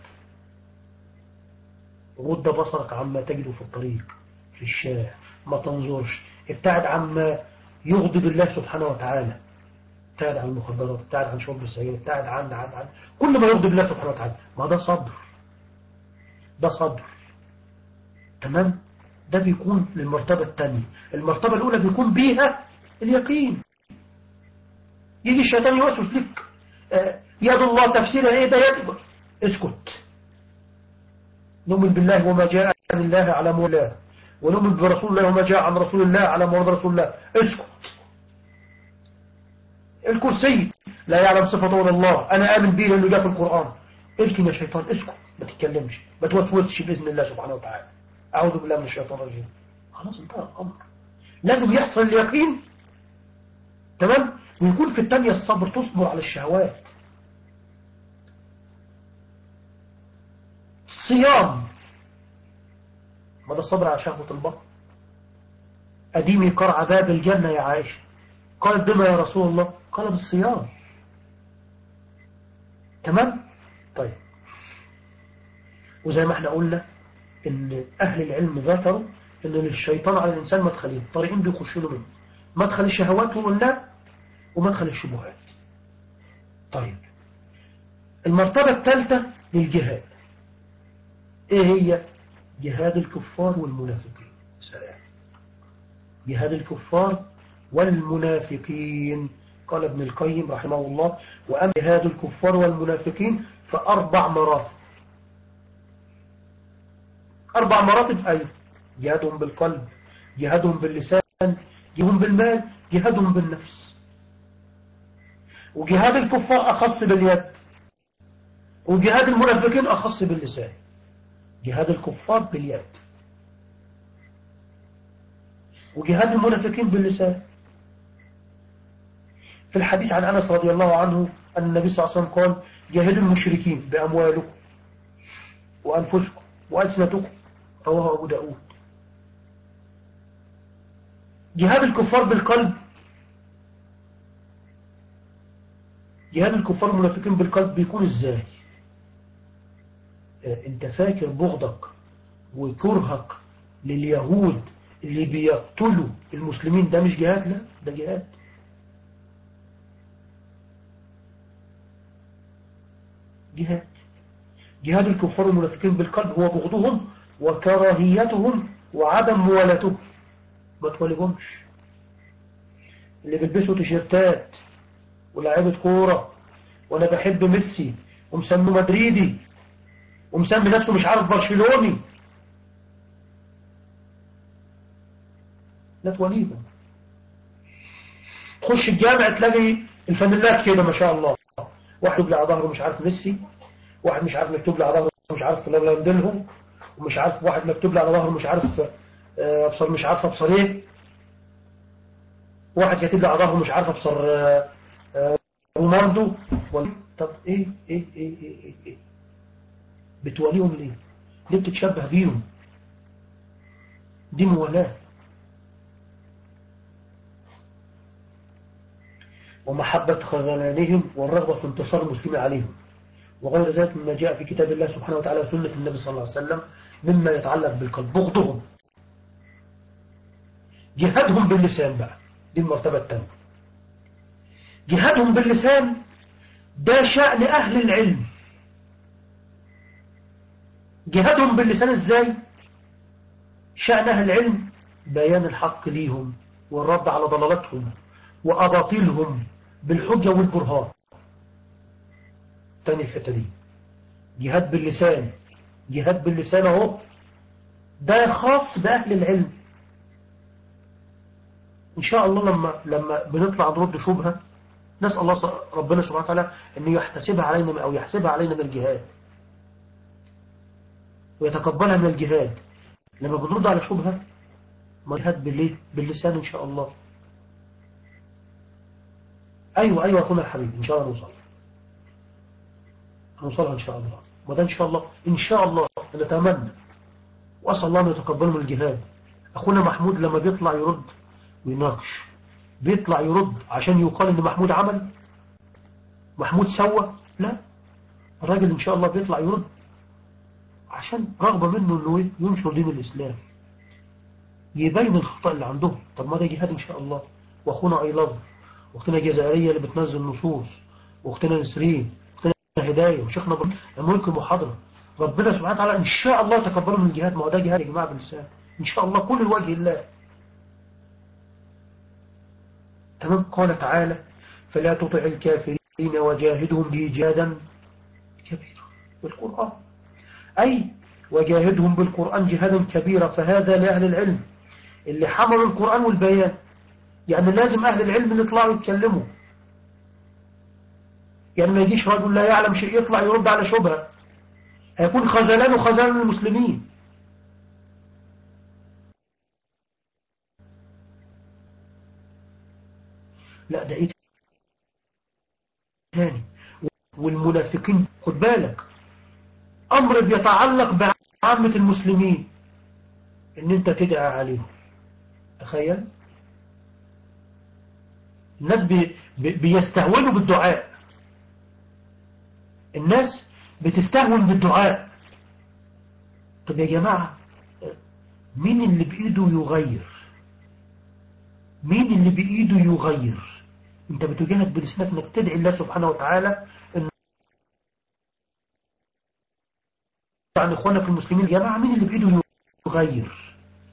غض بصرك عما تجد في الطريق في الشارع ما تنظرش ابتعد عما يغضب الله سبحانه وتعالى ابتعد عن المخدرات ابتعد عن شرب السجاير ابتعد عن عن عن كل ما يغضب الله سبحانه وتعالى ما ده صبر ده صبر تمام ده بيكون للمرتبة الثانية المرتبة الأولى بيكون بيها اليقين يجي الشيطان يوسوس لك آه يد الله تفسيرها ايه ده يد اسكت نؤمن بالله وما جاء عن الله على مولاه ونؤمن برسول الله وما جاء عن رسول الله على مرض رسول الله اسكت الكرسي لا يعلم صفته ولا الله أنا آمن به لأنه جاء في القرآن اركن يا شيطان اسكت ما تتكلمش ما توسوسش بإذن الله سبحانه وتعالى أعوذ بالله من الشيطان الرجيم خلاص انتهى الأمر لازم يحصل اليقين تمام ويكون في الثانية الصبر تصبر على الشهوات صيام ماذا الصبر على شهوة البطن أديمي قرع باب الجنة يا عائشة قالت بما يا رسول الله قال بالصيام تمام طيب وزي ما احنا قلنا ان اهل العلم ذكروا ان للشيطان على الانسان مدخلين طريقين بيخشوا له منه مدخل الشهوات وقلنا ومدخل الشبهات طيب المرتبة الثالثة للجهاد ايه هي جهاد الكفار والمنافقين سلام جهاد الكفار والمنافقين قال ابن القيم رحمه الله وأما جهاد الكفار والمنافقين فأربع مراتب أربع مراتب أي جهادهم بالقلب جهادهم باللسان جهادهم بالمال جهادهم بالنفس وجهاد الكفار أخص باليد وجهاد المنافقين أخص باللسان جهاد الكفار باليد وجهاد المنافقين باللسان في الحديث عن أنس رضي الله عنه أن النبي صلى الله عليه وسلم قال جاهدوا المشركين بأموالكم وأنفسكم وألسنتكم رواه أبو داود جهاد الكفار بالقلب جهاد الكفار المنافقين بالقلب بيكون ازاي انت فاكر بغضك وكرهك لليهود اللي بيقتلوا المسلمين ده مش جهاد لا ده جهاد جهاد جهاد الكفار والمنافقين بالقلب هو بغضهم وكراهيتهم وعدم موالاتهم ما توليهمش اللي بيلبسوا تيشيرتات ولاعيبه كوره وانا بحب ميسي ومسميه مدريدي ومسمي نفسه مش عارف برشلوني لا توليهم تخش الجامع تلاقي الفانيلات كده ما شاء الله واحد يبلع ظهره مش عارف ميسي واحد مش عارف مكتوب له على ظهره مش عارف فلان ومش عارف واحد مكتوب له على ظهره مش عارف ابصر مش عارف ابصر ايه واحد كاتب له على ظهره مش عارف ابصر رونالدو طب ايه ايه ايه ايه, إيه, إيه. بتوليهم ليه ليه بتتشبه بيهم دي موالاة ومحبة خذلانهم والرغبة في انتصار المسلمين عليهم وغير ذلك مما جاء في كتاب الله سبحانه وتعالى وسنة النبي صلى الله عليه وسلم مما يتعلق بالقلب بغضهم جهادهم باللسان بقى دي المرتبة الثانية جهادهم باللسان ده شأن أهل العلم جهادهم باللسان ازاي شأن أهل العلم بيان الحق ليهم والرد على ضلالتهم وأباطيلهم بالحجة والبرهان تاني الحتة دي جهاد باللسان جهاد باللسان اهو ده خاص بأهل العلم إن شاء الله لما لما بنطلع نرد شبهة نسأل الله ربنا سبحانه وتعالى أن يحتسبها علينا أو يحسبها علينا من الجهاد ويتقبلها من الجهاد لما بنرد على شبهة ما جهاد بالليل باللسان إن شاء الله أيوة أيوة أخونا الحبيب إن شاء الله نوصل نوصلها إن شاء الله وده إن شاء الله إن شاء الله نتمنى وأسأل الله أن يتقبله من الجهاد أخونا محمود لما بيطلع يرد ويناقش بيطلع يرد عشان يقال ان محمود عمل محمود سوى لا الراجل ان شاء الله بيطلع يرد عشان رغبة منه انه ينشر دين الاسلام يبين الخطأ اللي عندهم طب ما ده جهاد ان شاء الله واخونا اي لاف واختنا جزائرية اللي بتنزل نصوص واختنا نسرين واختنا هداية وشيخنا ملك محاضرة ربنا سبحانه وتعالى ان شاء الله تقبله من الجهاد ما هو ده جهاد يا جماعة باللسان ان شاء الله كل الوجه الله تمام قال تعالى فلا تطع الكافرين وجاهدهم به جهادا كبيرا بالقرآن أي وجاهدهم بالقرآن جهادا كبيرا فهذا لأهل العلم اللي حملوا القرآن والبيان يعني لازم أهل العلم يطلعوا يتكلموا يعني ما يجيش رجل لا يعلم شيء يطلع يرد على شبهة هيكون خزلان وخزلان المسلمين لا ده ايه تاني والمنافقين خد بالك امر بيتعلق بعامة المسلمين ان انت تدعى عليهم تخيل الناس بي بيستهونوا بالدعاء الناس بتستهون بالدعاء طب يا جماعة مين اللي بإيده يغير مين اللي بإيده يغير انت بتجاهد بلسانك انك تدعي الله سبحانه وتعالى ان عن اخوانك المسلمين يا جماعة مين اللي بإيده يغير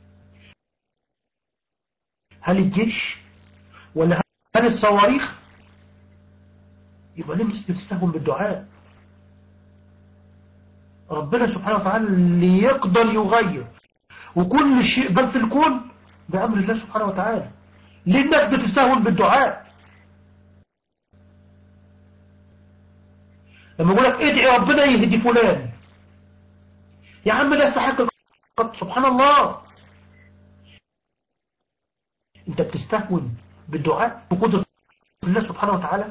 هل الجيش ولا هل الصواريخ يبقى ليه الناس بتستهون بالدعاء ربنا سبحانه وتعالى اللي يقدر يغير وكل شيء بل في الكون بأمر الله سبحانه وتعالى ليه الناس بتستهون بالدعاء لما يقول لك ادعي ربنا يهدي فلان يا عم لا يستحق قد سبحان الله انت بتستهون بالدعاء بقدرة الله سبحانه وتعالى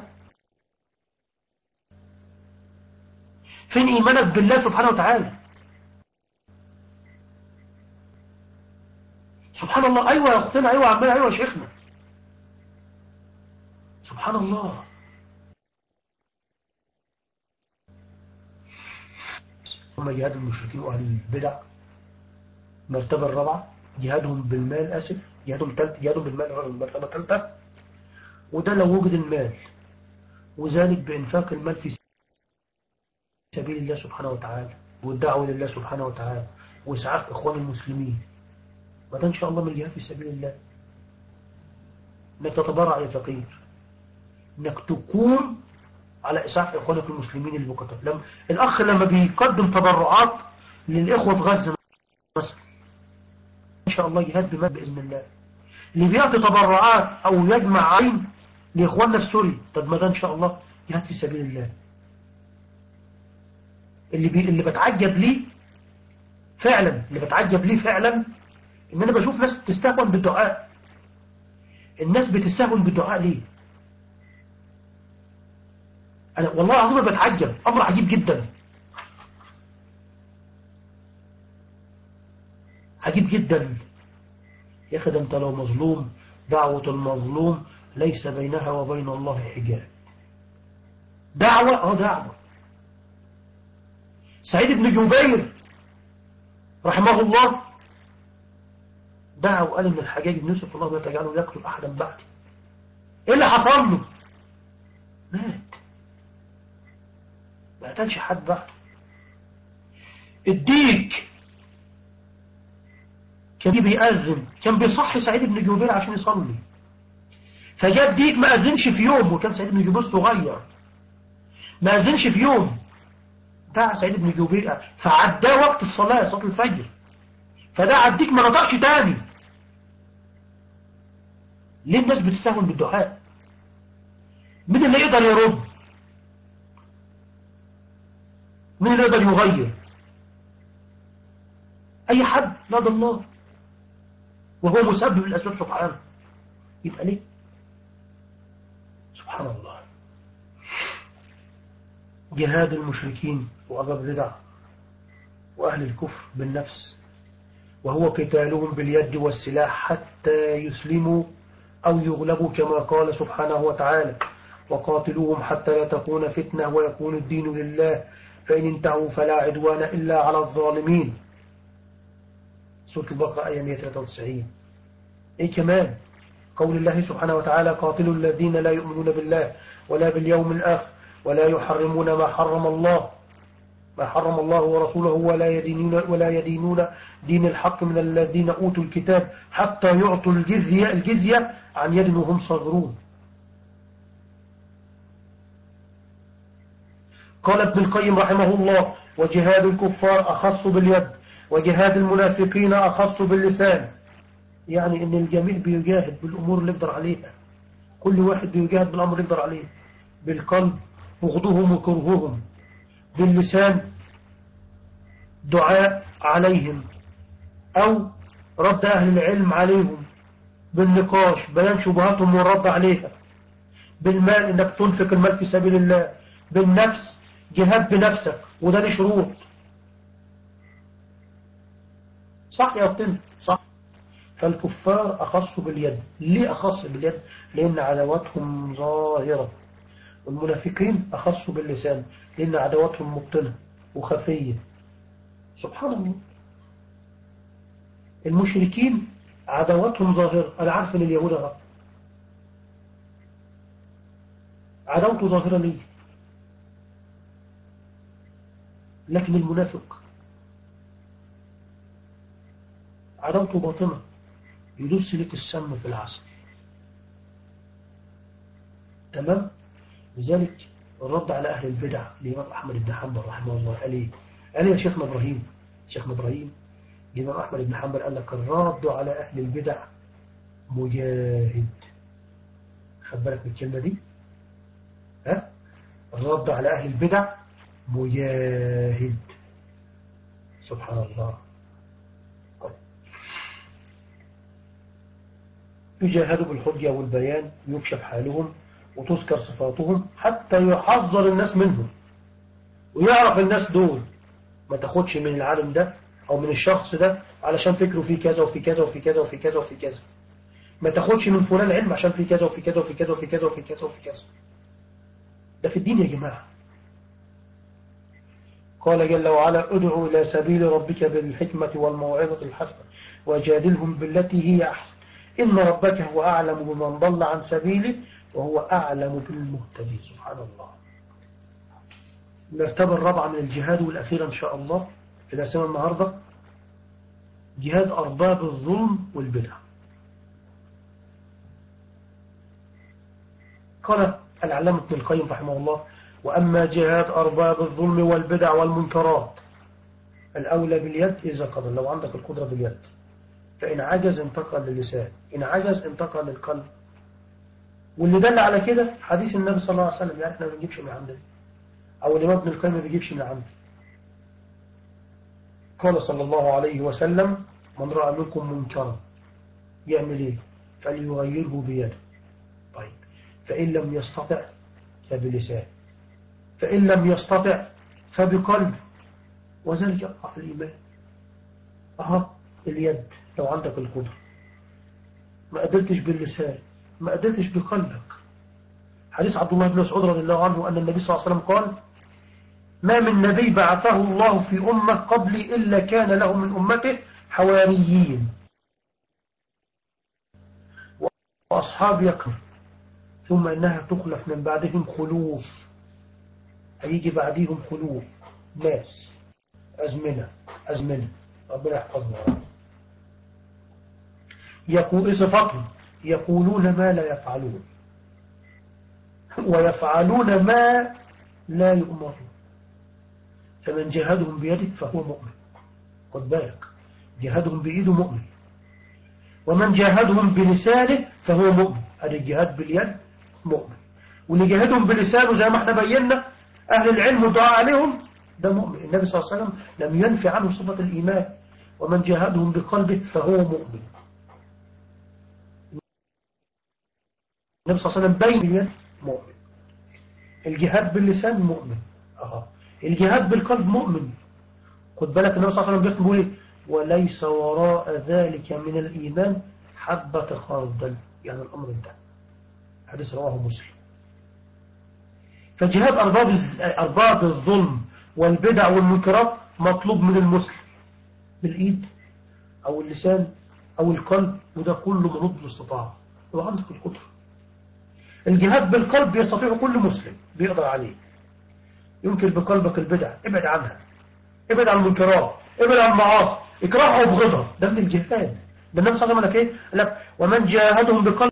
فين ايمانك بالله سبحانه وتعالى سبحان الله ايوه يا اختنا ايوه يا عمنا ايوه يا شيخنا سبحان الله هم جهاد المشركين وأهل البدع المرتبة الرابعة جهادهم بالمال أسف جهادهم تلت جهادهم بالمال المرتبة الثالثة وده لو وجد المال وذلك بإنفاق المال في سبيل الله سبحانه وتعالى والدعوة لله سبحانه وتعالى وإسعاف إخوان المسلمين وده إن شاء الله من الجهاد في سبيل الله إنك تتبرع يا فقير إنك تقوم على إسعاف إخوانك المسلمين اللي بكتب لما الأخ لما بيقدم تبرعات للإخوة في غزة مثلا إن شاء الله جهاد بمال بإذن الله اللي بيعطي تبرعات أو يجمع عين لإخواننا في سوريا طب ما ده إن شاء الله جهاد في سبيل الله اللي بي... اللي بتعجب ليه فعلا اللي بتعجب ليه فعلا ان انا بشوف ناس تستهون بالدعاء الناس بتستهون بالدعاء ليه أنا والله العظيم بتعجب أمر عجيب جدا عجيب جدا يا أخي ده أنت لو مظلوم دعوة المظلوم ليس بينها وبين الله حجاب دعوة اه دعوة سعيد بن جبير رحمه الله دعا وقال ان الحجاج بن يوسف الله لا تجعله يقتل احدا بعدي ايه اللي حصل له مات ما قتلش حد بعده الديك كان بيأذن كان بيصحي سعيد بن جبير عشان يصلي فجاب ديك ما أذنش في يوم وكان سعيد بن جبير صغير ما أذنش في يوم دعا سعيد بن جبير فعدى وقت الصلاة صلاة الفجر فدعا الديك ما نطقش تاني ليه الناس بتستهون بالدعاء مين اللي يقدر يرد مين اللي يقدر يغير أي حد لا ده الله وهو مسبب الأسباب سبحانه يبقى ليه سبحان الله جهاد المشركين وأباب البدع وأهل الكفر بالنفس وهو قتالهم باليد والسلاح حتى يسلموا أو يغلبوا كما قال سبحانه وتعالى وقاتلوهم حتى لا تكون فتنة ويكون الدين لله فإن انتهوا فلا عدوان إلا على الظالمين سورة البقرة آية 193 إيه كمان قول الله سبحانه وتعالى قاتلوا الذين لا يؤمنون بالله ولا باليوم الآخر ولا يحرمون ما حرم الله ما حرم الله ورسوله ولا يدينون, ولا يدينون دين الحق من الذين أوتوا الكتاب حتى يعطوا الجزية, الجزية عن يد وهم صغرون قال ابن القيم رحمه الله وجهاد الكفار أخص باليد وجهاد المنافقين أخص باللسان يعني ان الجميع بيجاهد بالأمور اللي يقدر عليها كل واحد بيجاهد بالأمر اللي يقدر عليه بالقلب بغضهم وكرههم باللسان دعاء عليهم أو رد أهل العلم عليهم بالنقاش بيان شبهاتهم والرد عليها بالمال انك تنفق المال في سبيل الله بالنفس جهاد بنفسك وده ليه شروط صح يا أختنا صح فالكفار أخص باليد ليه أخص باليد لأن عداوتهم ظاهرة والمنافقين أخص باللسان لأن عداوتهم مبطنة وخفية سبحان الله المشركين عداوتهم ظاهرة أنا عارف أن اليهود غلط عداوته ظاهرة ليه لكن المنافق عداوته باطنة يدس لك السم في العسل تمام لذلك الرد على أهل البدع الإمام أحمد بن حنبل رحمه الله قال إيه قال يا شيخنا إبراهيم شيخنا إبراهيم الإمام أحمد بن حنبل قال لك الرد على أهل البدع مجاهد خد بالك من الكلمة دي ها الرد على أهل البدع مجاهد سبحان الله يجاهدوا بالحجة والبيان يكشف حالهم وتذكر صفاتهم حتى يحذر الناس منهم ويعرف الناس دول ما تاخدش من العالم ده أو من الشخص ده علشان فكره في كذا وفي كذا وفي كذا وفي كذا وفي كذا ما تاخدش من فلان علم عشان في كذا وفي كذا وفي كذا وفي كذا وفي كذا وفي كذا ده في الدين يا جماعة قال جل وعلا ادعو إلى سبيل ربك بالحكمة والموعظة الحسنة وجادلهم بالتي هي أحسن إن ربك هو أعلم بمن ضل عن سبيله وهو أعلم بالمهتدين سبحان الله المرتبة الرابعة من الجهاد والأخيرة إن شاء الله في الأسئلة النهاردة جهاد أرباب الظلم والبدع قال العلامة ابن القيم رحمه الله وأما جهاد أرباب الظلم والبدع والمنكرات الأولى باليد إذا قدر لو عندك القدرة باليد فإن عجز انتقل للسان إن عجز انتقل للقلب واللي دل على كده حديث النبي صلى الله عليه وسلم يعني احنا ما بنجيبش من عندنا أو الإمام ابن القيم ما بيجيبش من عنده قال صلى الله عليه وسلم من رأى منكم منكرا يعمل ايه فليغيره بيده طيب فإن لم يستطع فبلسان فإن لم يستطع فبقلب وذلك أضعف الإيمان أها اليد لو عندك القدرة ما قدرتش باللسان ما قدرتش بقلبك حديث عبد الله بن مسعود رضي الله عنه أن النبي صلى الله عليه وسلم قال ما من نبي بعثه الله في أمة قبلي إلا كان له من أمته حواريين وأصحاب يكر ثم إنها تخلف من بعدهم خلوف هيجي بعدهم خلوف ناس أزمنة أزمنة ربنا يحفظنا يقول صفاتهم يقولون ما لا يفعلون ويفعلون ما لا يؤمرون فمن جهدهم بيدك فهو مؤمن خد بالك جهدهم بإيده مؤمن ومن جاهدهم بلسانه فهو مؤمن هذا الجهاد باليد مؤمن واللي جاهدهم بلسانه زي ما احنا بينا أهل العلم ودعاء عليهم ده مؤمن النبي صلى الله عليه وسلم لم ينفي عنه صفة الإيمان ومن جاهدهم بقلبه فهو مؤمن النبي صلى الله عليه وسلم بين مؤمن الجهاد باللسان مؤمن أه. الجهاد بالقلب مؤمن خد بالك النبي صلى الله عليه وسلم بيختم بيقول وليس وراء ذلك من الإيمان حبة خردل يعني الأمر انتهى حديث رواه مسلم فجهاد أرباب أرباب الظلم والبدع والمنكرات مطلوب من المسلم بالإيد أو اللسان أو القلب وده كله منوط بالاستطاعة وعندك القدرة الجهاد بالقلب يستطيع كل مسلم بيقدر عليه يمكن بقلبك البدع ابعد عنها ابعد عن المنكرات ابعد عن المعاصي اكرهها وبغضها ده من الجهاد ده النبي صلى الله عليه وسلم ايه قال لك ومن جاهدهم بقلبه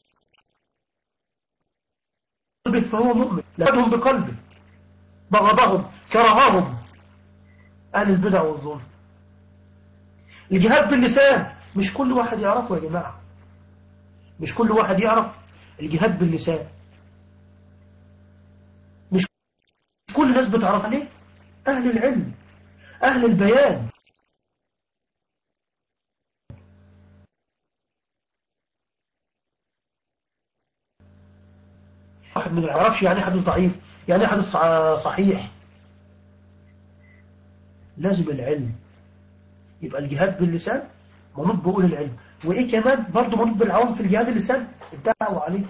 فهو مؤمن جاهدهم بقلبه بغضهم كرههم أهل البدع والظلم الجهاد باللسان مش كل واحد يعرفه يا جماعة مش كل واحد يعرف الجهاد باللسان مش كل الناس بتعرف عليه أهل العلم أهل البيان واحد من يعرفش يعني حديث ضعيف يعني حديث صحيح لازم العلم يبقى الجهاد باللسان منوط بقول العلم وإيه كمان برضه منوط بالعوام في الجهاد اللسان الدعوة عليه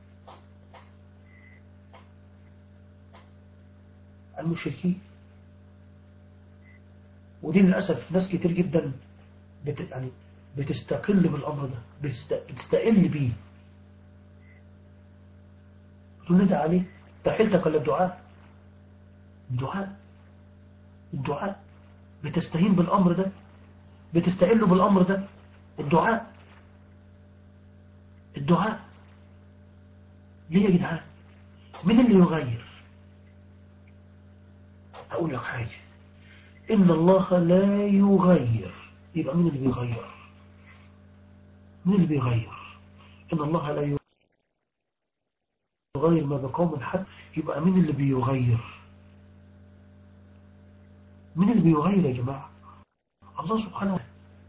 المشركين ودي للأسف ناس كتير جدا بت يعني بتستقل بالأمر ده بتست... بتستقل بيه تقول ده عليه تحيلتك ولا الدعاء الدعاء الدعاء بتستهين بالأمر ده بتستقل بالأمر ده الدعاء الدعاء ليه يا جدعان مين اللي يغير أقول لك حاجة إن الله لا يغير يبقى مين اللي بيغير مين اللي بيغير إن الله لا يغير ما بقوم حد يبقى مين اللي بيغير مين اللي بيغير يا جماعة الله سبحانه وتعالى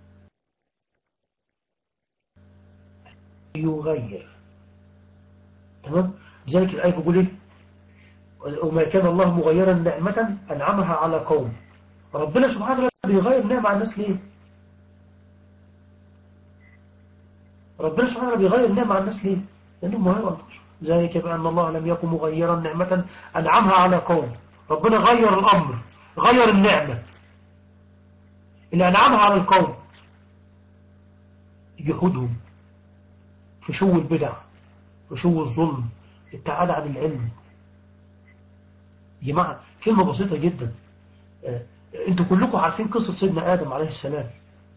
يغير تمام لذلك الآية بيقول إيه وما كان الله مغيرا نعمة أنعمها على قوم ربنا سبحانه وتعالى بيغير نعمة على الناس ليه ربنا سبحانه وتعالى بيغير نعمة على الناس ليه لأنه مغير أنفسهم ذلك بأن الله لم يكن مغيرا نعمة أنعمها على قوم ربنا غير الأمر غير النعمة اللي أنعمها على القوم جهودهم فشو البدع فشو الظلم التعالى عن العلم يا جماعة كلمة بسيطة جدا انتوا كلكم عارفين قصة سيدنا آدم عليه السلام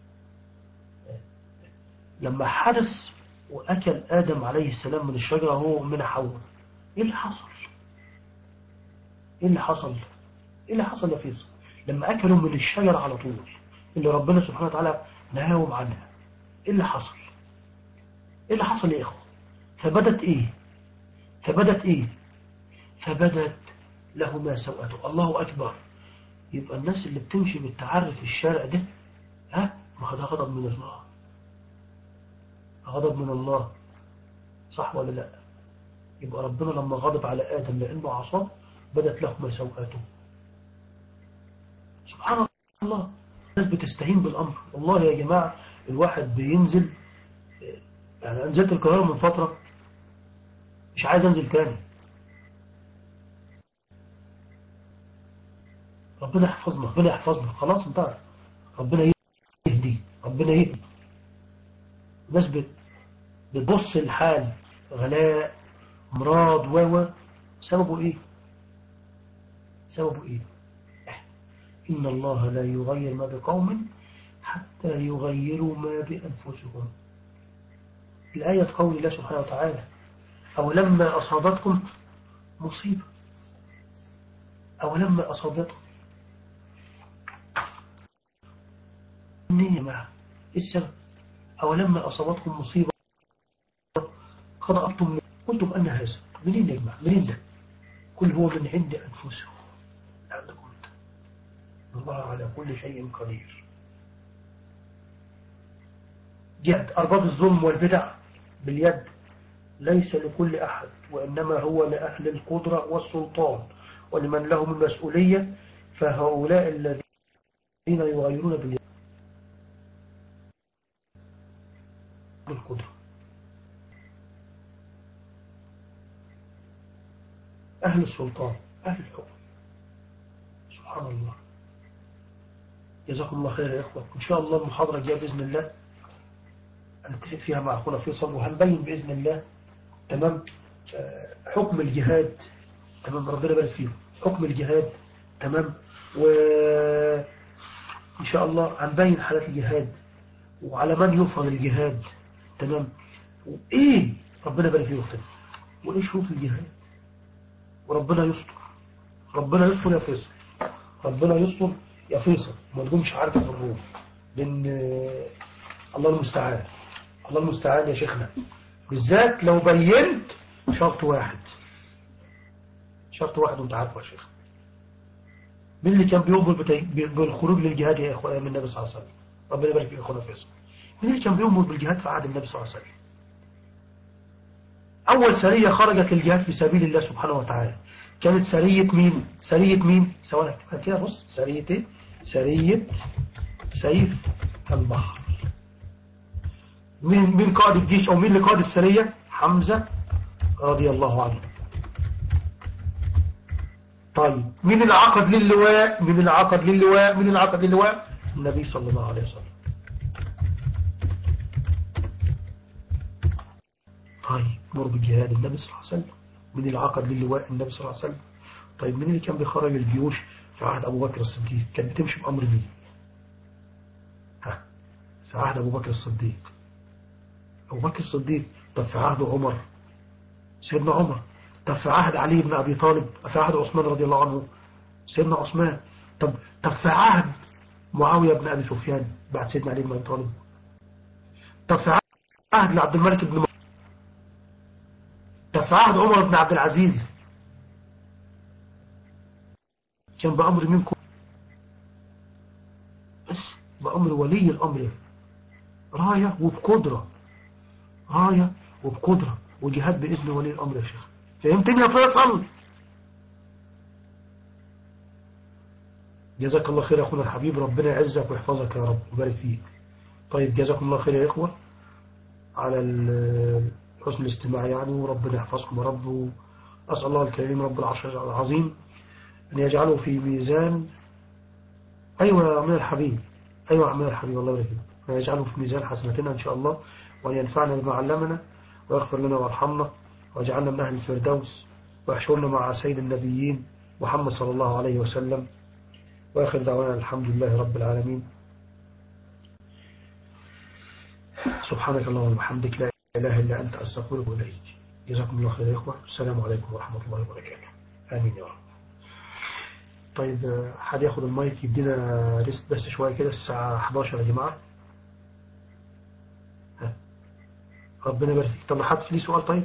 لما حدث وأكل آدم عليه السلام من الشجرة هو من حواء إيه اللي حصل إيه اللي حصل إيه اللي حصل يا فيصل لما أكلوا من الشجرة على طول اللي ربنا سبحانه وتعالى نهاهم عنها إيه اللي حصل إيه اللي حصل يا إخوة فبدت إيه فبدت إيه فبدت لهما سوءته الله أكبر يبقى الناس اللي بتمشي بالتعرف في الشارع ده ها ما ده غضب من الله غضب من الله صح ولا لا يبقى ربنا لما غضب على آدم لأنه عصاه بدت لهما سوءاته سبحان الله الناس بتستهين بالأمر والله يا جماعة الواحد بينزل يعني نزلت القاهرة من فترة مش عايز انزل تاني ربنا يحفظنا ربنا يحفظنا خلاص انتهى ربنا يهدي ربنا يهدي الناس بتبص الحال غلاء امراض و سببه ايه سببه ايه إن الله لا يغير ما بقوم حتى يغيروا ما بأنفسهم الآية في قول الله سبحانه وتعالى أو لما أصابتكم مصيبة أو لما أصابتكم نعمة إيه السبب أو لما أصابتكم مصيبة قد أبتم قلتم أن هذا منين يجمع منين ده كل هو من عند أنفسهم عندكم الله على كل شيء قدير جهد أرباب الظلم والبدع باليد ليس لكل أحد وإنما هو لأهل القدرة والسلطان ولمن لهم المسؤولية فهؤلاء الذين يغيرون باليد بالقدرة أهل السلطان أهل الحكم سبحان الله جزاكم الله خير يا إخوة إن شاء الله المحاضرة الجاية بإذن الله هنتفق فيها مع أخونا فيصل وهنبين بإذن الله تمام حكم الجهاد تمام ربنا بارك فيه حكم الجهاد تمام وإن شاء الله هنبين حالات الجهاد وعلى من يفرض الجهاد تمام وإيه ربنا بارك فيه وقتنا وإيه شروط الجهاد وربنا يستر ربنا يستر يا فيصل ربنا يستر يا فيصل ما تقومش عارفة في الروح لأن الله المستعان الله المستعان يا شيخنا بالذات لو بينت شرط واحد شرط واحد وانت عارفه يا شيخ مين اللي كان بيؤمر بالخروج للجهاد يا اخوان من النبي صلى الله عليه وسلم ربنا يبارك فيك اخونا فيصل مين اللي كان بيؤمر بالجهاد في عهد النبي صلى الله عليه وسلم اول سريه خرجت للجهاد في سبيل الله سبحانه وتعالى كانت سريه مين سريه مين سواء كده بص سريه ايه سريه سيف البحر مين مين قائد الجيش او مين اللي قائد السريه حمزه رضي الله عنه طيب مين اللي عقد للواء مين اللي عقد للواء مين اللي عقد للواء النبي صلى الله عليه وسلم طيب مر بالجهاد النبي صلى الله عليه وسلم مين اللي عقد للواء النبي صلى الله عليه وسلم طيب مين اللي كان بيخرج الجيوش في عهد أبو بكر الصديق كانت بتمشي بأمر مين ها في عهد أبو بكر الصديق أبو بكر الصديق طب في عهد عمر سيدنا عمر طب في عهد علي بن أبي طالب في عهد عثمان رضي الله عنه سيدنا عثمان طب طب في عهد معاوية بن أبي سفيان بعد سيدنا علي بن أبي طالب طب في عهد لعبد الملك بن طب في عهد عمر بن عبد العزيز كان بأمر منكم بس بأمر ولي الأمر راية وبقدرة راية وبقدرة وجهاد بإذن ولي الأمر يا شيخ فهمتني يا فيصل جزاك الله خير يا أخونا الحبيب ربنا يعزك ويحفظك يا رب ويبارك فيك طيب جزاكم الله خير يا إخوة على حسن الاستماع يعني وربنا يحفظكم يا رب أسأل الله الكريم رب العرش العظيم أن يجعله في ميزان أيوة يا عمنا الحبيب أيوة يا عمنا الحبيب الله يبارك فيك يجعله في ميزان حسنتنا إن شاء الله وأن ينفعنا بما علمنا ويغفر لنا ويرحمنا واجعلنا من أهل الفردوس واحشرنا مع سيد النبيين محمد صلى الله عليه وسلم وآخر دعوانا الحمد لله رب العالمين سبحانك اللهم وبحمدك لا إله إلا أنت أستغفرك وإليك جزاكم الله خير يا إخوة السلام عليكم ورحمة الله وبركاته آمين يا رب طيب حد ياخد المايك يدينا ريست بس شوية كده الساعة 11 يا جماعة ها. ربنا يبارك فيك طب حد ليه سؤال طيب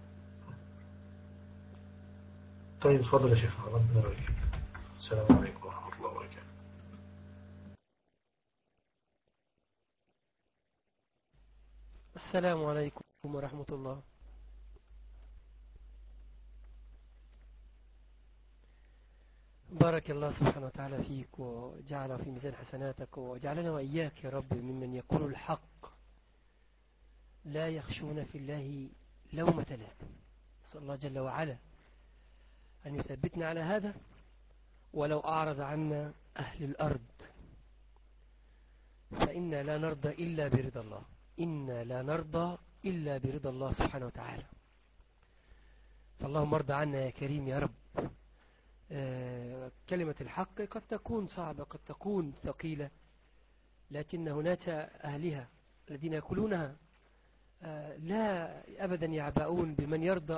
طيب اتفضل يا شيخ ربنا يبارك فيك السلام عليكم ورحمة الله وبركاته السلام عليكم ورحمة الله بارك الله سبحانه وتعالى فيك وجعل في ميزان حسناتك وجعلنا وإياك يا رب ممن يقول الحق لا يخشون في الله لومة لائم نسأل الله جل وعلا أن يثبتنا على هذا ولو أعرض عنا أهل الأرض فإنا لا نرضى إلا برضا الله إنا لا نرضى إلا برضا الله سبحانه وتعالى فاللهم ارضى عنا يا كريم يا رب آه، كلمة الحق قد تكون صعبة قد تكون ثقيلة لكن هناك أهلها الذين يقولونها آه، لا أبدا يعبؤون بمن يرضى